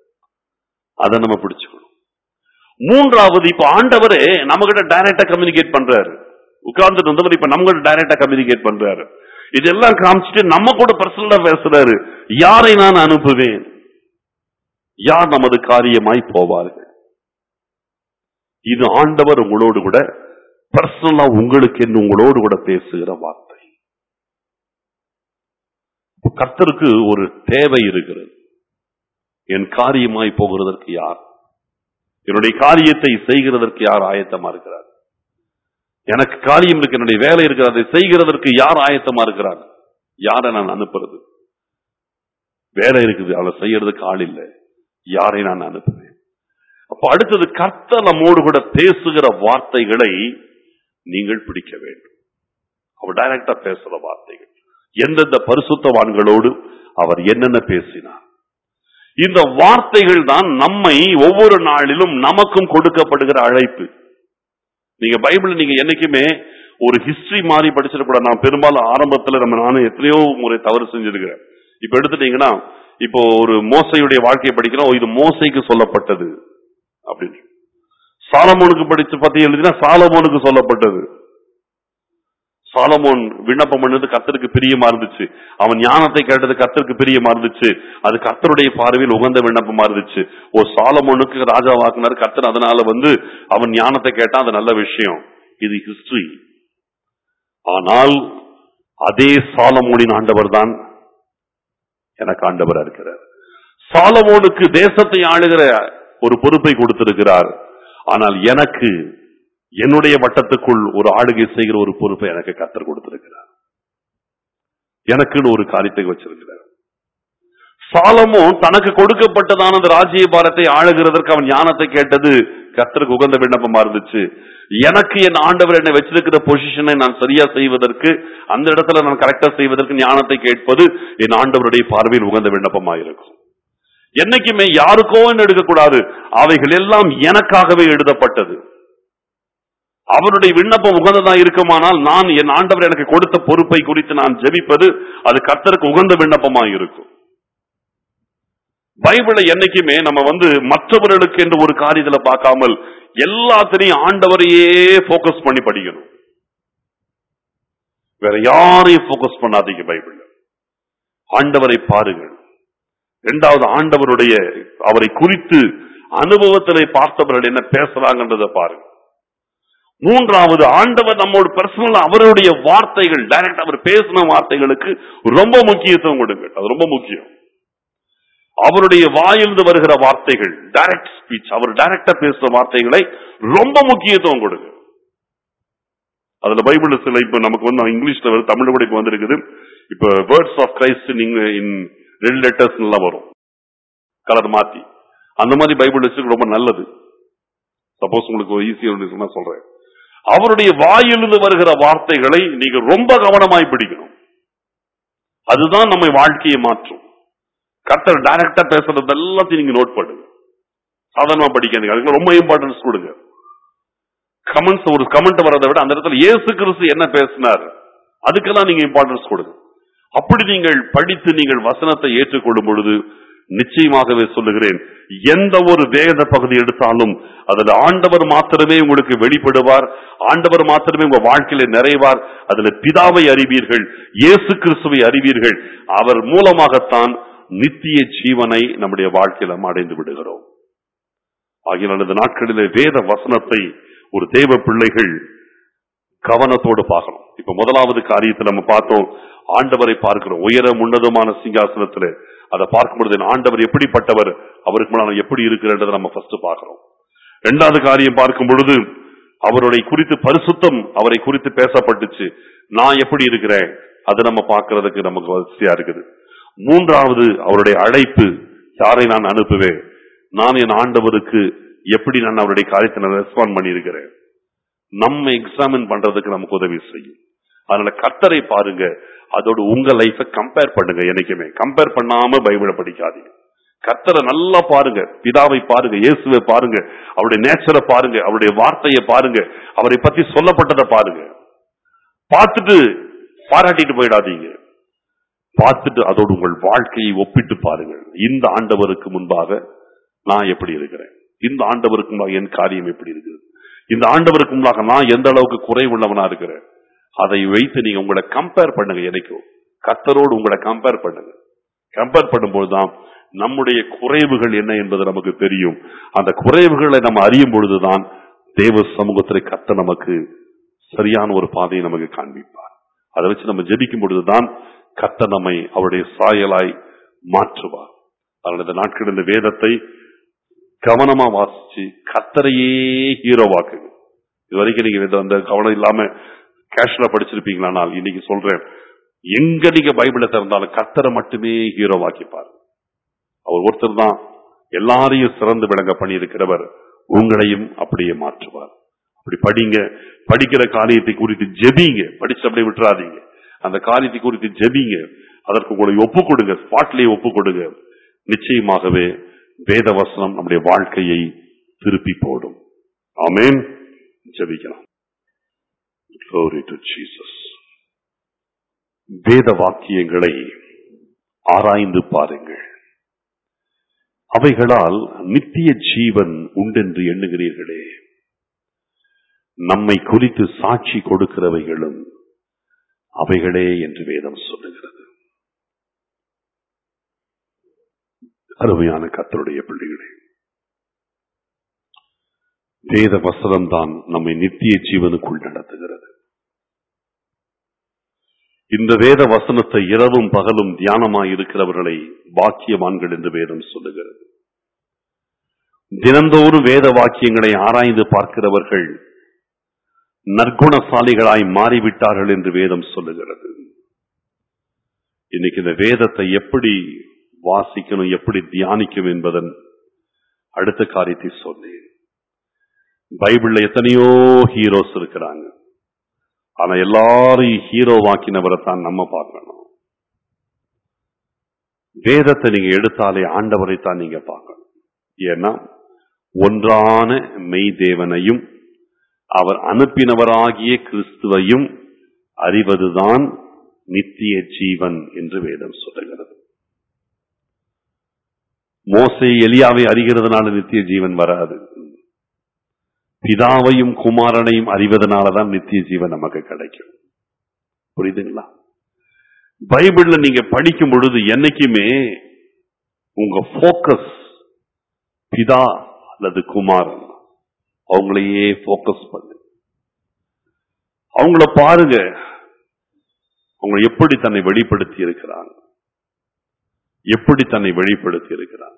அதை நம்ம பிடிச்சுக்கணும் மூன்றாவது இப்ப ஆண்டவரே நம்ம கிட்ட டைரக்டா கம்யூனிகேட் பண்றாரு உட்கார்ந்துட்டு இருந்தவர் இப்ப நம்ம டைரக்டா கம்யூனிகேட் பண்றாரு இதெல்லாம் காமிச்சிட்டு நம்ம கூட பர்சனலா பேசுறாரு யாரை நான் அனுப்புவேன் யார் நமது காரியமாய் போவார்கள் இது ஆண்டவர் உங்களோடு கூட பர்சனலா உங்களுக்கு என்று உங்களோடு கூட பேசுகிற வார்த்தை கர்த்தருக்கு ஒரு தேவை இருக்கிறது என் காரியமாய் போகிறதற்கு யார் என்னுடைய காரியத்தை செய்கிறதற்கு யார் ஆயத்தமா இருக்கிறார் எனக்கு காரியம் இருக்கு என்னுடைய வேலை இருக்கிறது அதை செய்கிறதற்கு யார் ஆயத்தமா இருக்கிறார் யாரை நான் அனுப்புறது வேலை இருக்குது அதை செய்யறதுக்கு ஆள் இல்லை யாரை நான் அனுப்புவேன் அப்ப அடுத்தது கர்த்தர் நம்மோடு கூட பேசுகிற வார்த்தைகளை நீங்கள் பிடிக்க வேண்டும் அவர் டைரக்டா பேசுற வார்த்தைகள் எந்தெந்த பரிசுத்தவான்களோடு அவர் என்னென்ன பேசினார் இந்த வார்த்தைகள் தான் நம்மை ஒவ்வொரு நாளிலும் நமக்கும் கொடுக்கப்படுகிற அழைப்பு நீங்க பைபிள் நீங்க என்னைக்குமே ஒரு ஹிஸ்டரி மாதிரி படிச்சிடக்கூடாது நான் பெரும்பாலும் ஆரம்பத்துல நம்ம நானும் எத்தனையோ முறை தவறு செஞ்சிருக்கிறேன் இப்ப எடுத்துட்டீங்கன்னா இப்போ ஒரு மோசையுடைய வாழ்க்கையை படிக்கிறோம் ஓ, இது மோசைக்கு சொல்லப்பட்டது அப்படின்னு சாலமோனுக்கு படிச்சு பத்தி எழுதினா சாலமோனுக்கு சொல்லப்பட்டது சாலமோன் விண்ணப்பம் பண்ணது கர்த்தருக்கு பிரியமா இருந்துச்சு அவன் ஞானத்தை கேட்டது கர்த்தருக்கு பிரியமா இருந்துச்சு அது கர்த்தருடைய பார்வையில் உகந்த விண்ணப்பமா இருந்துச்சு ஓ சாலமோனுக்கு ராஜாவாக்குனார் கர்த்தர் அதனால வந்து அவன் ஞானத்தை கேட்டான் அது நல்ல விஷயம் இது ஹிஸ்டரி ஆனால் அதே சாலமோனின் ஆண்டவர் தான் எனக்கு ஆண்டவரா இருக்கிறார் சாலமோனுக்கு தேசத்தை ஆளுகிற ஒரு பொறுப்பை கொடுத்திருக்கிறார் ஆனால் எனக்கு என்னுடைய வட்டத்துக்குள் ஒரு ஆளுகை செய்கிற ஒரு பொறுப்பை எனக்கு கத்தர் கொடுத்திருக்கிறார் எனக்குன்னு ஒரு காரியத்தை வச்சிருக்கிறார் சாலமோன் தனக்கு கொடுக்கப்பட்டதான அந்த ராஜ்ய பாரத்தை ஆளுகிறதற்கு அவன் ஞானத்தை கேட்டது கத்தருக்கு உகந்த விண்ணப்பமா இருந்துச்சு எனக்கு என் ஆண்டவர் என்னை வச்சிருக்கிற பொசிஷனை நான் சரியா செய்வதற்கு அந்த இடத்துல நான் கரெக்டா செய்வதற்கு ஞானத்தை கேட்பது என் ஆண்டவருடைய பார்வையில் உகந்த விண்ணப்பமா இருக்கும் என்னைக்குமே யாருக்கோ எடுக்கக்கூடாது அவைகள் எல்லாம் எனக்காகவே எழுதப்பட்டது அவருடைய விண்ணப்பம் உகந்ததா இருக்குமானால் நான் என் ஆண்டவர் எனக்கு கொடுத்த பொறுப்பை குறித்து நான் ஜெபிப்பது அது கர்த்தருக்கு உகந்த விண்ணப்பமா இருக்கும் பைபிளை என்னைக்குமே நம்ம வந்து மற்றவர்களுக்கு என்று ஒரு காரியத்துல பார்க்காமல் எல்லாத்திலையும் ஆண்டவரையே போக்கஸ் பண்ணி படிக்கணும் வேற யாரையும் போக்கஸ் பண்ணாதீங்க பைபிள் ஆண்டவரை பாருங்கள் இரண்டாவது ஆண்டவருடைய அவரை குறித்து அனுபவத்திலே பார்த்தவர்கள் என்ன பேசுறாங்கன்றதை பாருங்க மூன்றாவது ஆண்டவர் நம்மோடு பர்சனல் அவருடைய வார்த்தைகள் டைரக்ட் அவர் பேசின வார்த்தைகளுக்கு ரொம்ப முக்கியத்துவம் கொடுங்கள் அது ரொம்ப முக்கியம் அவருடைய வாயிலிருந்து வருகிற வார்த்தைகள் டைரக்ட் ஸ்பீச் அவர் டைரக்டா பேசுற வார்த்தைகளை ரொம்ப முக்கியத்துவம் கொடுங்க அதுல பைபிள் சில இப்ப நமக்கு வந்து இங்கிலீஷ்ல வருது தமிழ் கூட இப்ப வந்திருக்குது இப்ப வேர்ட்ஸ் ஆஃப் கிரைஸ்ட் நீங்க இன் ரெட் லெட்டர்ஸ் எல்லாம் வரும் கலர் மாத்தி அந்த மாதிரி பைபிள் வச்சு ரொம்ப நல்லது சப்போஸ் உங்களுக்கு ஈஸியா இருக்குன்னா சொல்றேன் அவருடைய வாயிலிருந்து வருகிற வார்த்தைகளை நீங்க ரொம்ப கவனமாய் பிடிக்கணும் அதுதான் நம்ம வாழ்க்கையை மாற்றும் கர்த்தர் டைரக்டா பேசுறது எல்லாத்தையும் நீங்க நோட் பண்ணுங்க சாதாரணமா படிக்காதீங்க அதுக்கு ரொம்ப இம்பார்ட்டன்ஸ் கொடுங்க கமெண்ட்ஸ் ஒரு கமெண்ட் வரதை விட அந்த இடத்துல இயேசு கிறிஸ்து என்ன பேசினார் அதுக்கெல்லாம் நீங்க இம்பார்ட்டன்ஸ் கொடுங்க அப்படி நீங்கள் படித்து நீங்கள் வசனத்தை ஏற்றுக்கொள்ளும் பொழுது நிச்சயமாகவே சொல்லுகிறேன் எந்த ஒரு வேத பகுதி எடுத்தாலும் அதுல ஆண்டவர் மாத்திரமே உங்களுக்கு வெளிப்படுவார் ஆண்டவர் மாத்திரமே உங்க வாழ்க்கையில நிறைவார் அதுல பிதாவை அறிவீர்கள் இயேசு கிறிஸ்துவை அறிவீர்கள் அவர் மூலமாகத்தான் நித்திய ஜீவனை நம்முடைய வாழ்க்கையில நாம் அடைந்து விடுகிறோம் ஆகிய இந்த நாட்களிலே வேத வசனத்தை ஒரு தேவ பிள்ளைகள் கவனத்தோடு பார்க்கணும் இப்ப முதலாவது காரியத்தை நம்ம பார்த்தோம் ஆண்டவரை பார்க்கிறோம் உயர உன்னதமான சிங்காசனத்துல அதை பார்க்கும் பொழுது என் ஆண்டவர் எப்படிப்பட்டவர் அவருக்கு முன்னால் நான் எப்படி இருக்கிறன்றதை நம்ம ஃபர்ஸ்ட் பார்க்கிறோம் இரண்டாவது காரியம் பார்க்கும் பொழுது அவருடைய குறித்து பரிசுத்தம் அவரை குறித்து பேசப்பட்டுச்சு நான் எப்படி இருக்கிறேன் அது நம்ம பார்க்கிறதுக்கு நமக்கு வசதியா இருக்குது மூன்றாவது அவருடைய அழைப்பு யாரை நான் அனுப்புவேன் நான் என் ஆண்டவருக்கு எப்படி நான் அவருடைய காரியத்தை நான் ரெஸ்பாண்ட் பண்ணியிருக்கிறேன் நம்ம எக்ஸாமின் பண்றதுக்கு நமக்கு உதவி செய்யும் அதனால கர்த்தரை பாருங்க அதோட உங்க லைஃப கம்பேர் பண்ணுங்க என்னைக்குமே கம்பேர் பண்ணாம பைபிளை படிக்காதீங்க கர்த்தரை நல்லா பாருங்க பிதாவை பாருங்க இயேசுவை பாருங்க அவருடைய நேச்சரை பாருங்க அவருடைய வார்த்தையை பாருங்க அவரை பத்தி சொல்லப்பட்டதை பாருங்க பார்த்துட்டு பாராட்டிட்டு போயிடாதீங்க பார்த்துட்டு அதோடு உங்கள் வாழ்க்கையை ஒப்பிட்டு பாருங்கள் இந்த ஆண்டவருக்கு முன்பாக நான் எப்படி இருக்கிறேன் இந்த ஆண்டவருக்கு முன்பாக என் காரியம் எப்படி இருக்குது இந்த ஆண்டவருக்கு முன்னாக நான் எந்த அளவுக்கு குறைவுள்ளவனா இருக்கிறேன் அதை வைத்து நீங்க உங்களை கம்பேர் பண்ணுங்க எனக்கும் கத்தரோடு உங்களை கம்பேர் பண்ணுங்க கம்பேர் பண்ணும்போது தான் நம்முடைய குறைவுகள் என்ன என்பது நமக்கு தெரியும் அந்த குறைவுகளை நம்ம அறியும் பொழுதுதான் தேவ சமூகத்தில் கத்த நமக்கு சரியான ஒரு பாதையை நமக்கு காண்பிப்பார் அதை வச்சு நம்ம ஜெபிக்கும் பொழுதுதான் கத்த நம்மை அவருடைய சாயலாய் மாற்றுவார் அதனால இந்த நாட்கள் இந்த வேதத்தை கவனமா வாசிச்சு கத்தரையே ஹீரோவாக்குங்க இது வரைக்கும் நீங்க இந்த- அந்த கவனம் இல்லாம கேஷுவலா படிச்சிருப்பீங்களானால் இன்னைக்கு சொல்றேன் எங்க நீங்க பைபிளை திறந்தாலும் கத்தரை மட்டுமே ஹீரோவாக்கிப்பார் அவர் ஒருத்தர் தான் எல்லாரையும் சிறந்து விளங்க பண்ணியிருக்கிறவர் உங்களையும் அப்படியே மாற்றுவார் அப்படி படிங்க படிக்கிற காரியத்தை குறித்து ஜெபிங்க படிச்சு அப்படியே விட்டுறாதீங்க அந்த காரியத்தை குறித்து ஜெபிங்க அதற்கு உங்களை ஒப்பு கொடுங்க ஸ்பாட்லயே ஒப்பு கொடுங்க நிச்சயமாகவே வேத வசனம் நம்முடைய வாழ்க்கையை திருப்பி போடும் ஆமென் ஜெபிக்கலாம் Glory to Jesus. வேத வாக்கியங்களை ஆராய்ந்து பாருங்கள் அவைகளால் நித்திய ஜீவன் உண்டென்று எண்ணுகிறீர்களே நம்மை குறித்து சாட்சி கொடுக்கிறவைகளும் அவைகளே என்று வேதம் சொல்லுகிறது அருமையான கத்தருடைய பிள்ளைகளே வேத வசனம் தான் நம்மை நித்திய ஜீவனுக்குள் நடத்துகிறது இந்த வேத வசனத்தை இரவும் பகலும் தியானமாய் இருக்கிறவர்களை பாக்கியவான்கள் என்று வேதம் சொல்லுகிறது தினந்தோறும் வேத வாக்கியங்களை ஆராய்ந்து பார்க்கிறவர்கள் நற்குணசாலிகளாய் மாறிவிட்டார்கள் என்று வேதம் சொல்லுகிறது இன்னைக்கு இந்த வேதத்தை எப்படி வாசிக்கணும் எப்படி தியானிக்கும் என்பதன் அடுத்த காரியத்தை சொன்னேன் பைபிள்ல எத்தனையோ ஹீரோஸ் இருக்கிறாங்க ஆனா எல்லாரையும் ஹீரோவாக்கினவரை தான் நம்ம பார்க்கணும் வேதத்தை நீங்க எடுத்தாலே ஆண்டவரை தான் நீங்க பார்க்கணும் ஏன்னா ஒன்றான மெய்தேவனையும் அவர் அனுப்பினவராகிய கிறிஸ்துவையும் அறிவதுதான் நித்திய ஜீவன் என்று வேதம் சொல்லுகிறது மோசை எலியாவை அறிகிறதுனால நித்திய ஜீவன் வராது பிதாவையும் குமாரனையும் அறிவதனாலதான் நித்திய ஜீவன் நமக்கு கிடைக்கும் புரியுதுங்களா பைபிள்ல நீங்க படிக்கும் பொழுது என்னைக்குமே உங்க போக்கஸ் பிதா அல்லது குமாரன் அவங்களையே போக்கஸ் பண்ணு அவங்கள பாருங்க அவங்க எப்படி தன்னை வெளிப்படுத்தி இருக்கிறாங்க எப்படி தன்னை வெளிப்படுத்தி இருக்கிறாங்க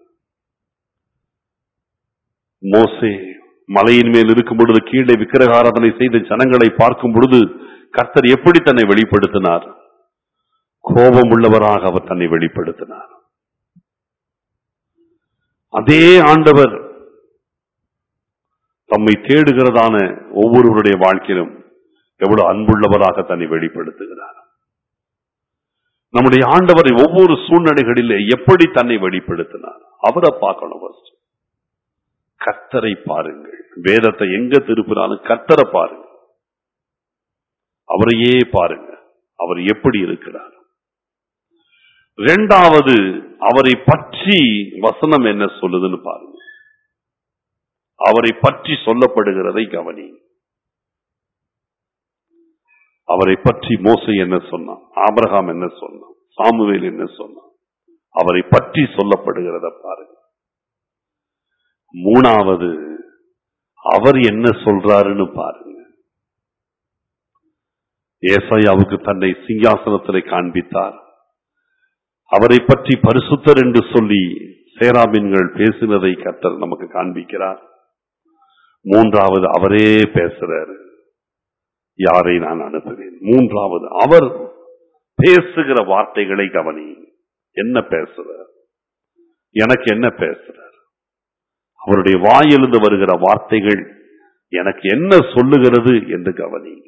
மோசே மலையின் மேல் இருக்கும் பொழுது கீழே விக்கிரகாராதனை செய்த ஜனங்களை பார்க்கும் பொழுது கர்த்தர் எப்படி தன்னை வெளிப்படுத்தினார் கோபம் உள்ளவராக அவர் தன்னை வெளிப்படுத்தினார் அதே ஆண்டவர் தம்மை தேடுகிறதான ஒவ்வொருவருடைய வாழ்க்கையிலும் எவ்வளவு அன்புள்ளவராக தன்னை வெளிப்படுத்துகிறார் நம்முடைய ஆண்டவரை ஒவ்வொரு சூழ்நிலைகளிலே எப்படி தன்னை வெளிப்படுத்தினார் அவரை பார்க்கணும் first. கர்த்தரை பாருங்கள் வேதத்தை எங்க திருப்பினாலும் கர்த்தரை பாருங்க அவரையே பாருங்க அவர் எப்படி இருக்கிறார் இரண்டாவது அவரை பற்றி வசனம் என்ன சொல்லுதுன்னு பாருங்க அவரை பற்றி சொல்லப்படுகிறதை கவனி அவரை பற்றி மோசை என்ன சொன்னான் ஆபிரகாம் என்ன சொன்னான் சாமுவேல் என்ன சொன்னான் அவரை பற்றி சொல்லப்படுகிறத பாருங்க மூணாவது அவர் என்ன சொல்றாருன்னு பாருங்க ஏசாயாவுக்கு தன்னை சிங்காசனத்திலே காண்பித்தார் அவரை பற்றி பரிசுத்தர் என்று சொல்லி சேராபின்கள் பேசினதை கர்த்தர் நமக்கு காண்பிக்கிறார் மூன்றாவது அவரே பேசுறாரு யாரை நான் அனுப்புவேன் மூன்றாவது அவர் பேசுகிற வார்த்தைகளை கவனி என்ன பேசுறார் எனக்கு என்ன பேசுறார் அவருடைய வாயிலிருந்து வருகிற வார்த்தைகள் எனக்கு என்ன சொல்லுகிறது என்று கவனிங்க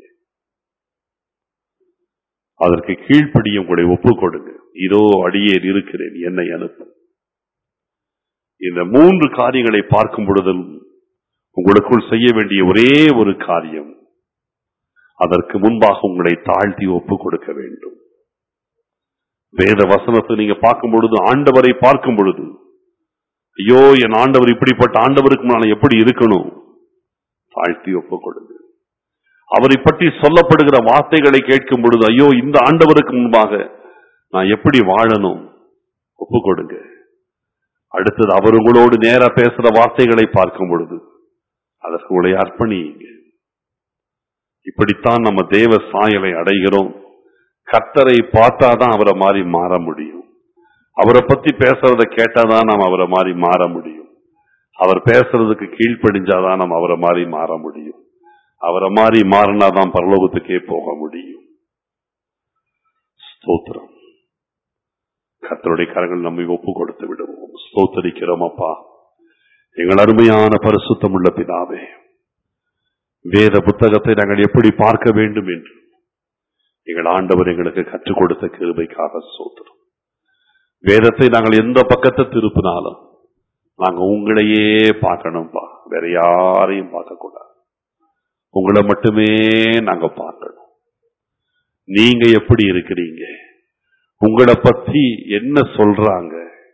அதற்கு கீழ்ப்படியும் உங்களை ஒப்புக் கொடுங்க இதோ அடியேன் இருக்கிறேன் என்னை அனுப்பும் இந்த மூன்று காரியங்களை பார்க்கும் பொழுதும் உங்களுக்குள் செய்ய வேண்டிய ஒரே ஒரு காரியம் அதற்கு முன்பாக உங்களை தாழ்த்தி ஒப்புக் கொடுக்க வேண்டும் வேத வசனத்தை நீங்க பார்க்கும் பொழுது ஆண்டவரை பார்க்கும் பொழுது ஐயோ என் ஆண்டவர் இப்படிப்பட்ட ஆண்டவருக்கு நான் எப்படி இருக்கணும் தாழ்த்தி ஒப்புக் கொடுங்க அவரை பற்றி சொல்லப்படுகிற வார்த்தைகளை கேட்கும் பொழுது ஐயோ இந்த ஆண்டவருக்கு முன்பாக நான் எப்படி வாழணும் ஒப்புக் கொடுங்க அடுத்தது அவர் உங்களோடு நேரா பேசுற வார்த்தைகளை பார்க்கும் பொழுது அதற்கு உங்களை அர்ப்பணியுங்க இப்படித்தான் நம்ம தேவ சாயலை அடைகிறோம் கர்த்தரை பார்த்தாதான் அவரை மாதிரி மாற முடியும் அவரை பத்தி பேசுறத கேட்டாதான் நாம் அவரை மாதிரி மாற முடியும் அவர் பேசுறதுக்கு கீழ்ப்படிஞ்சாதான் நம்ம அவரை மாதிரி மாற முடியும் அவரை மாதிரி மாறினாதான் பரலோகத்துக்கே போக முடியும் ஸ்தோத்திரம் கர்த்தருடைய கரங்கள் நம்மை ஒப்பு கொடுத்து விடுவோம் ஸ்தோத்தரிக்கிறோம் அப்பா எங்கள் அருமையான பரிசுத்தம் உள்ள பிதாவே வேத புத்தகத்தை நாங்கள் எப்படி பார்க்க வேண்டும் என்று எங்கள் ஆண்டவர் எங்களுக்கு கற்றுக் கொடுத்த கிருபைக்காக சோத்திரம் வேதத்தை நாங்கள் எந்த பக்கத்தை திருப்பினாலும் நாங்க உங்களையே பார்க்கணும்பா வேற யாரையும் பார்க்க கூடாது உங்களை மட்டுமே நாங்க பார்க்கணும் நீங்க எப்படி இருக்கிறீங்க உங்களை பத்தி என்ன சொல்றாங்க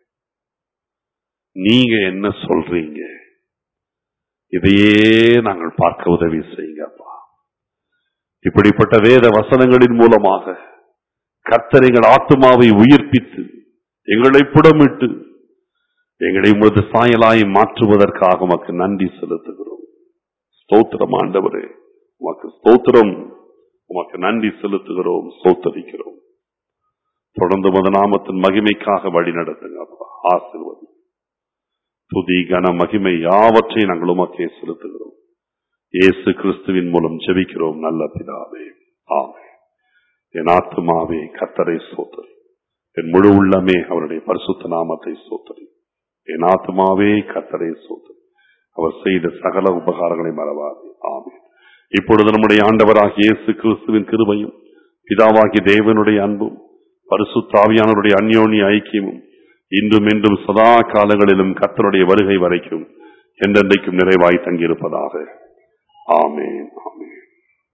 நீங்க என்ன சொல்றீங்க இதையே நாங்கள் பார்க்க உதவி செய்யுங்கப்பா இப்படிப்பட்ட வேத வசனங்களின் மூலமாக கர்த்தர் எங்கள் ஆத்மாவை உயிர்ப்பித்து எங்களை புடமிட்டு எங்களை உமது சாயலாய் மாற்றுவதற்காக உமக்கு நன்றி செலுத்துகிறோம் ஸ்தோத்திரம் ஆண்டவரே உமக்கு ஸ்தோத்திரம் உமக்கு நன்றி செலுத்துகிறோம் ஸ்தோத்தரிக்கிறோம் தொடர்ந்து மத நாமத்தின் மகிமைக்காக வழி நடத்துங்க அப்பா ஆசிர்வதி துதி கன மகிமை யாவற்றை நாங்கள் உமக்கே செலுத்துகிறோம் இயேசு கிறிஸ்துவின் மூலம் ஜெபிக்கிறோம் நல்ல பிதாவே ஆமே என் ஆத்துமாவே கத்தரை சோத்தரி என் முழு உள்ளமே அவருடைய பரிசுத்த நாமத்தை சோத்தரி என் ஆத்மாவே கத்தரை சோத்தரி அவர் செய்த சகல உபகாரங்களை மறவாது ஆமே இப்பொழுது நம்முடைய ஆண்டவராகிய இயேசு கிறிஸ்துவின் கிருபையும் பிதாவாகிய தேவனுடைய அன்பும் பரிசுத்தாவியானவருடைய அந்யோன்ய ஐக்கியமும் இன்றும் என்றும் சதா காலங்களிலும் கர்த்தருடைய வருகை வரைக்கும் என்றென்றைக்கும் நிறைவாய் தங்கியிருப்பதாக ஆமென் ஆமென்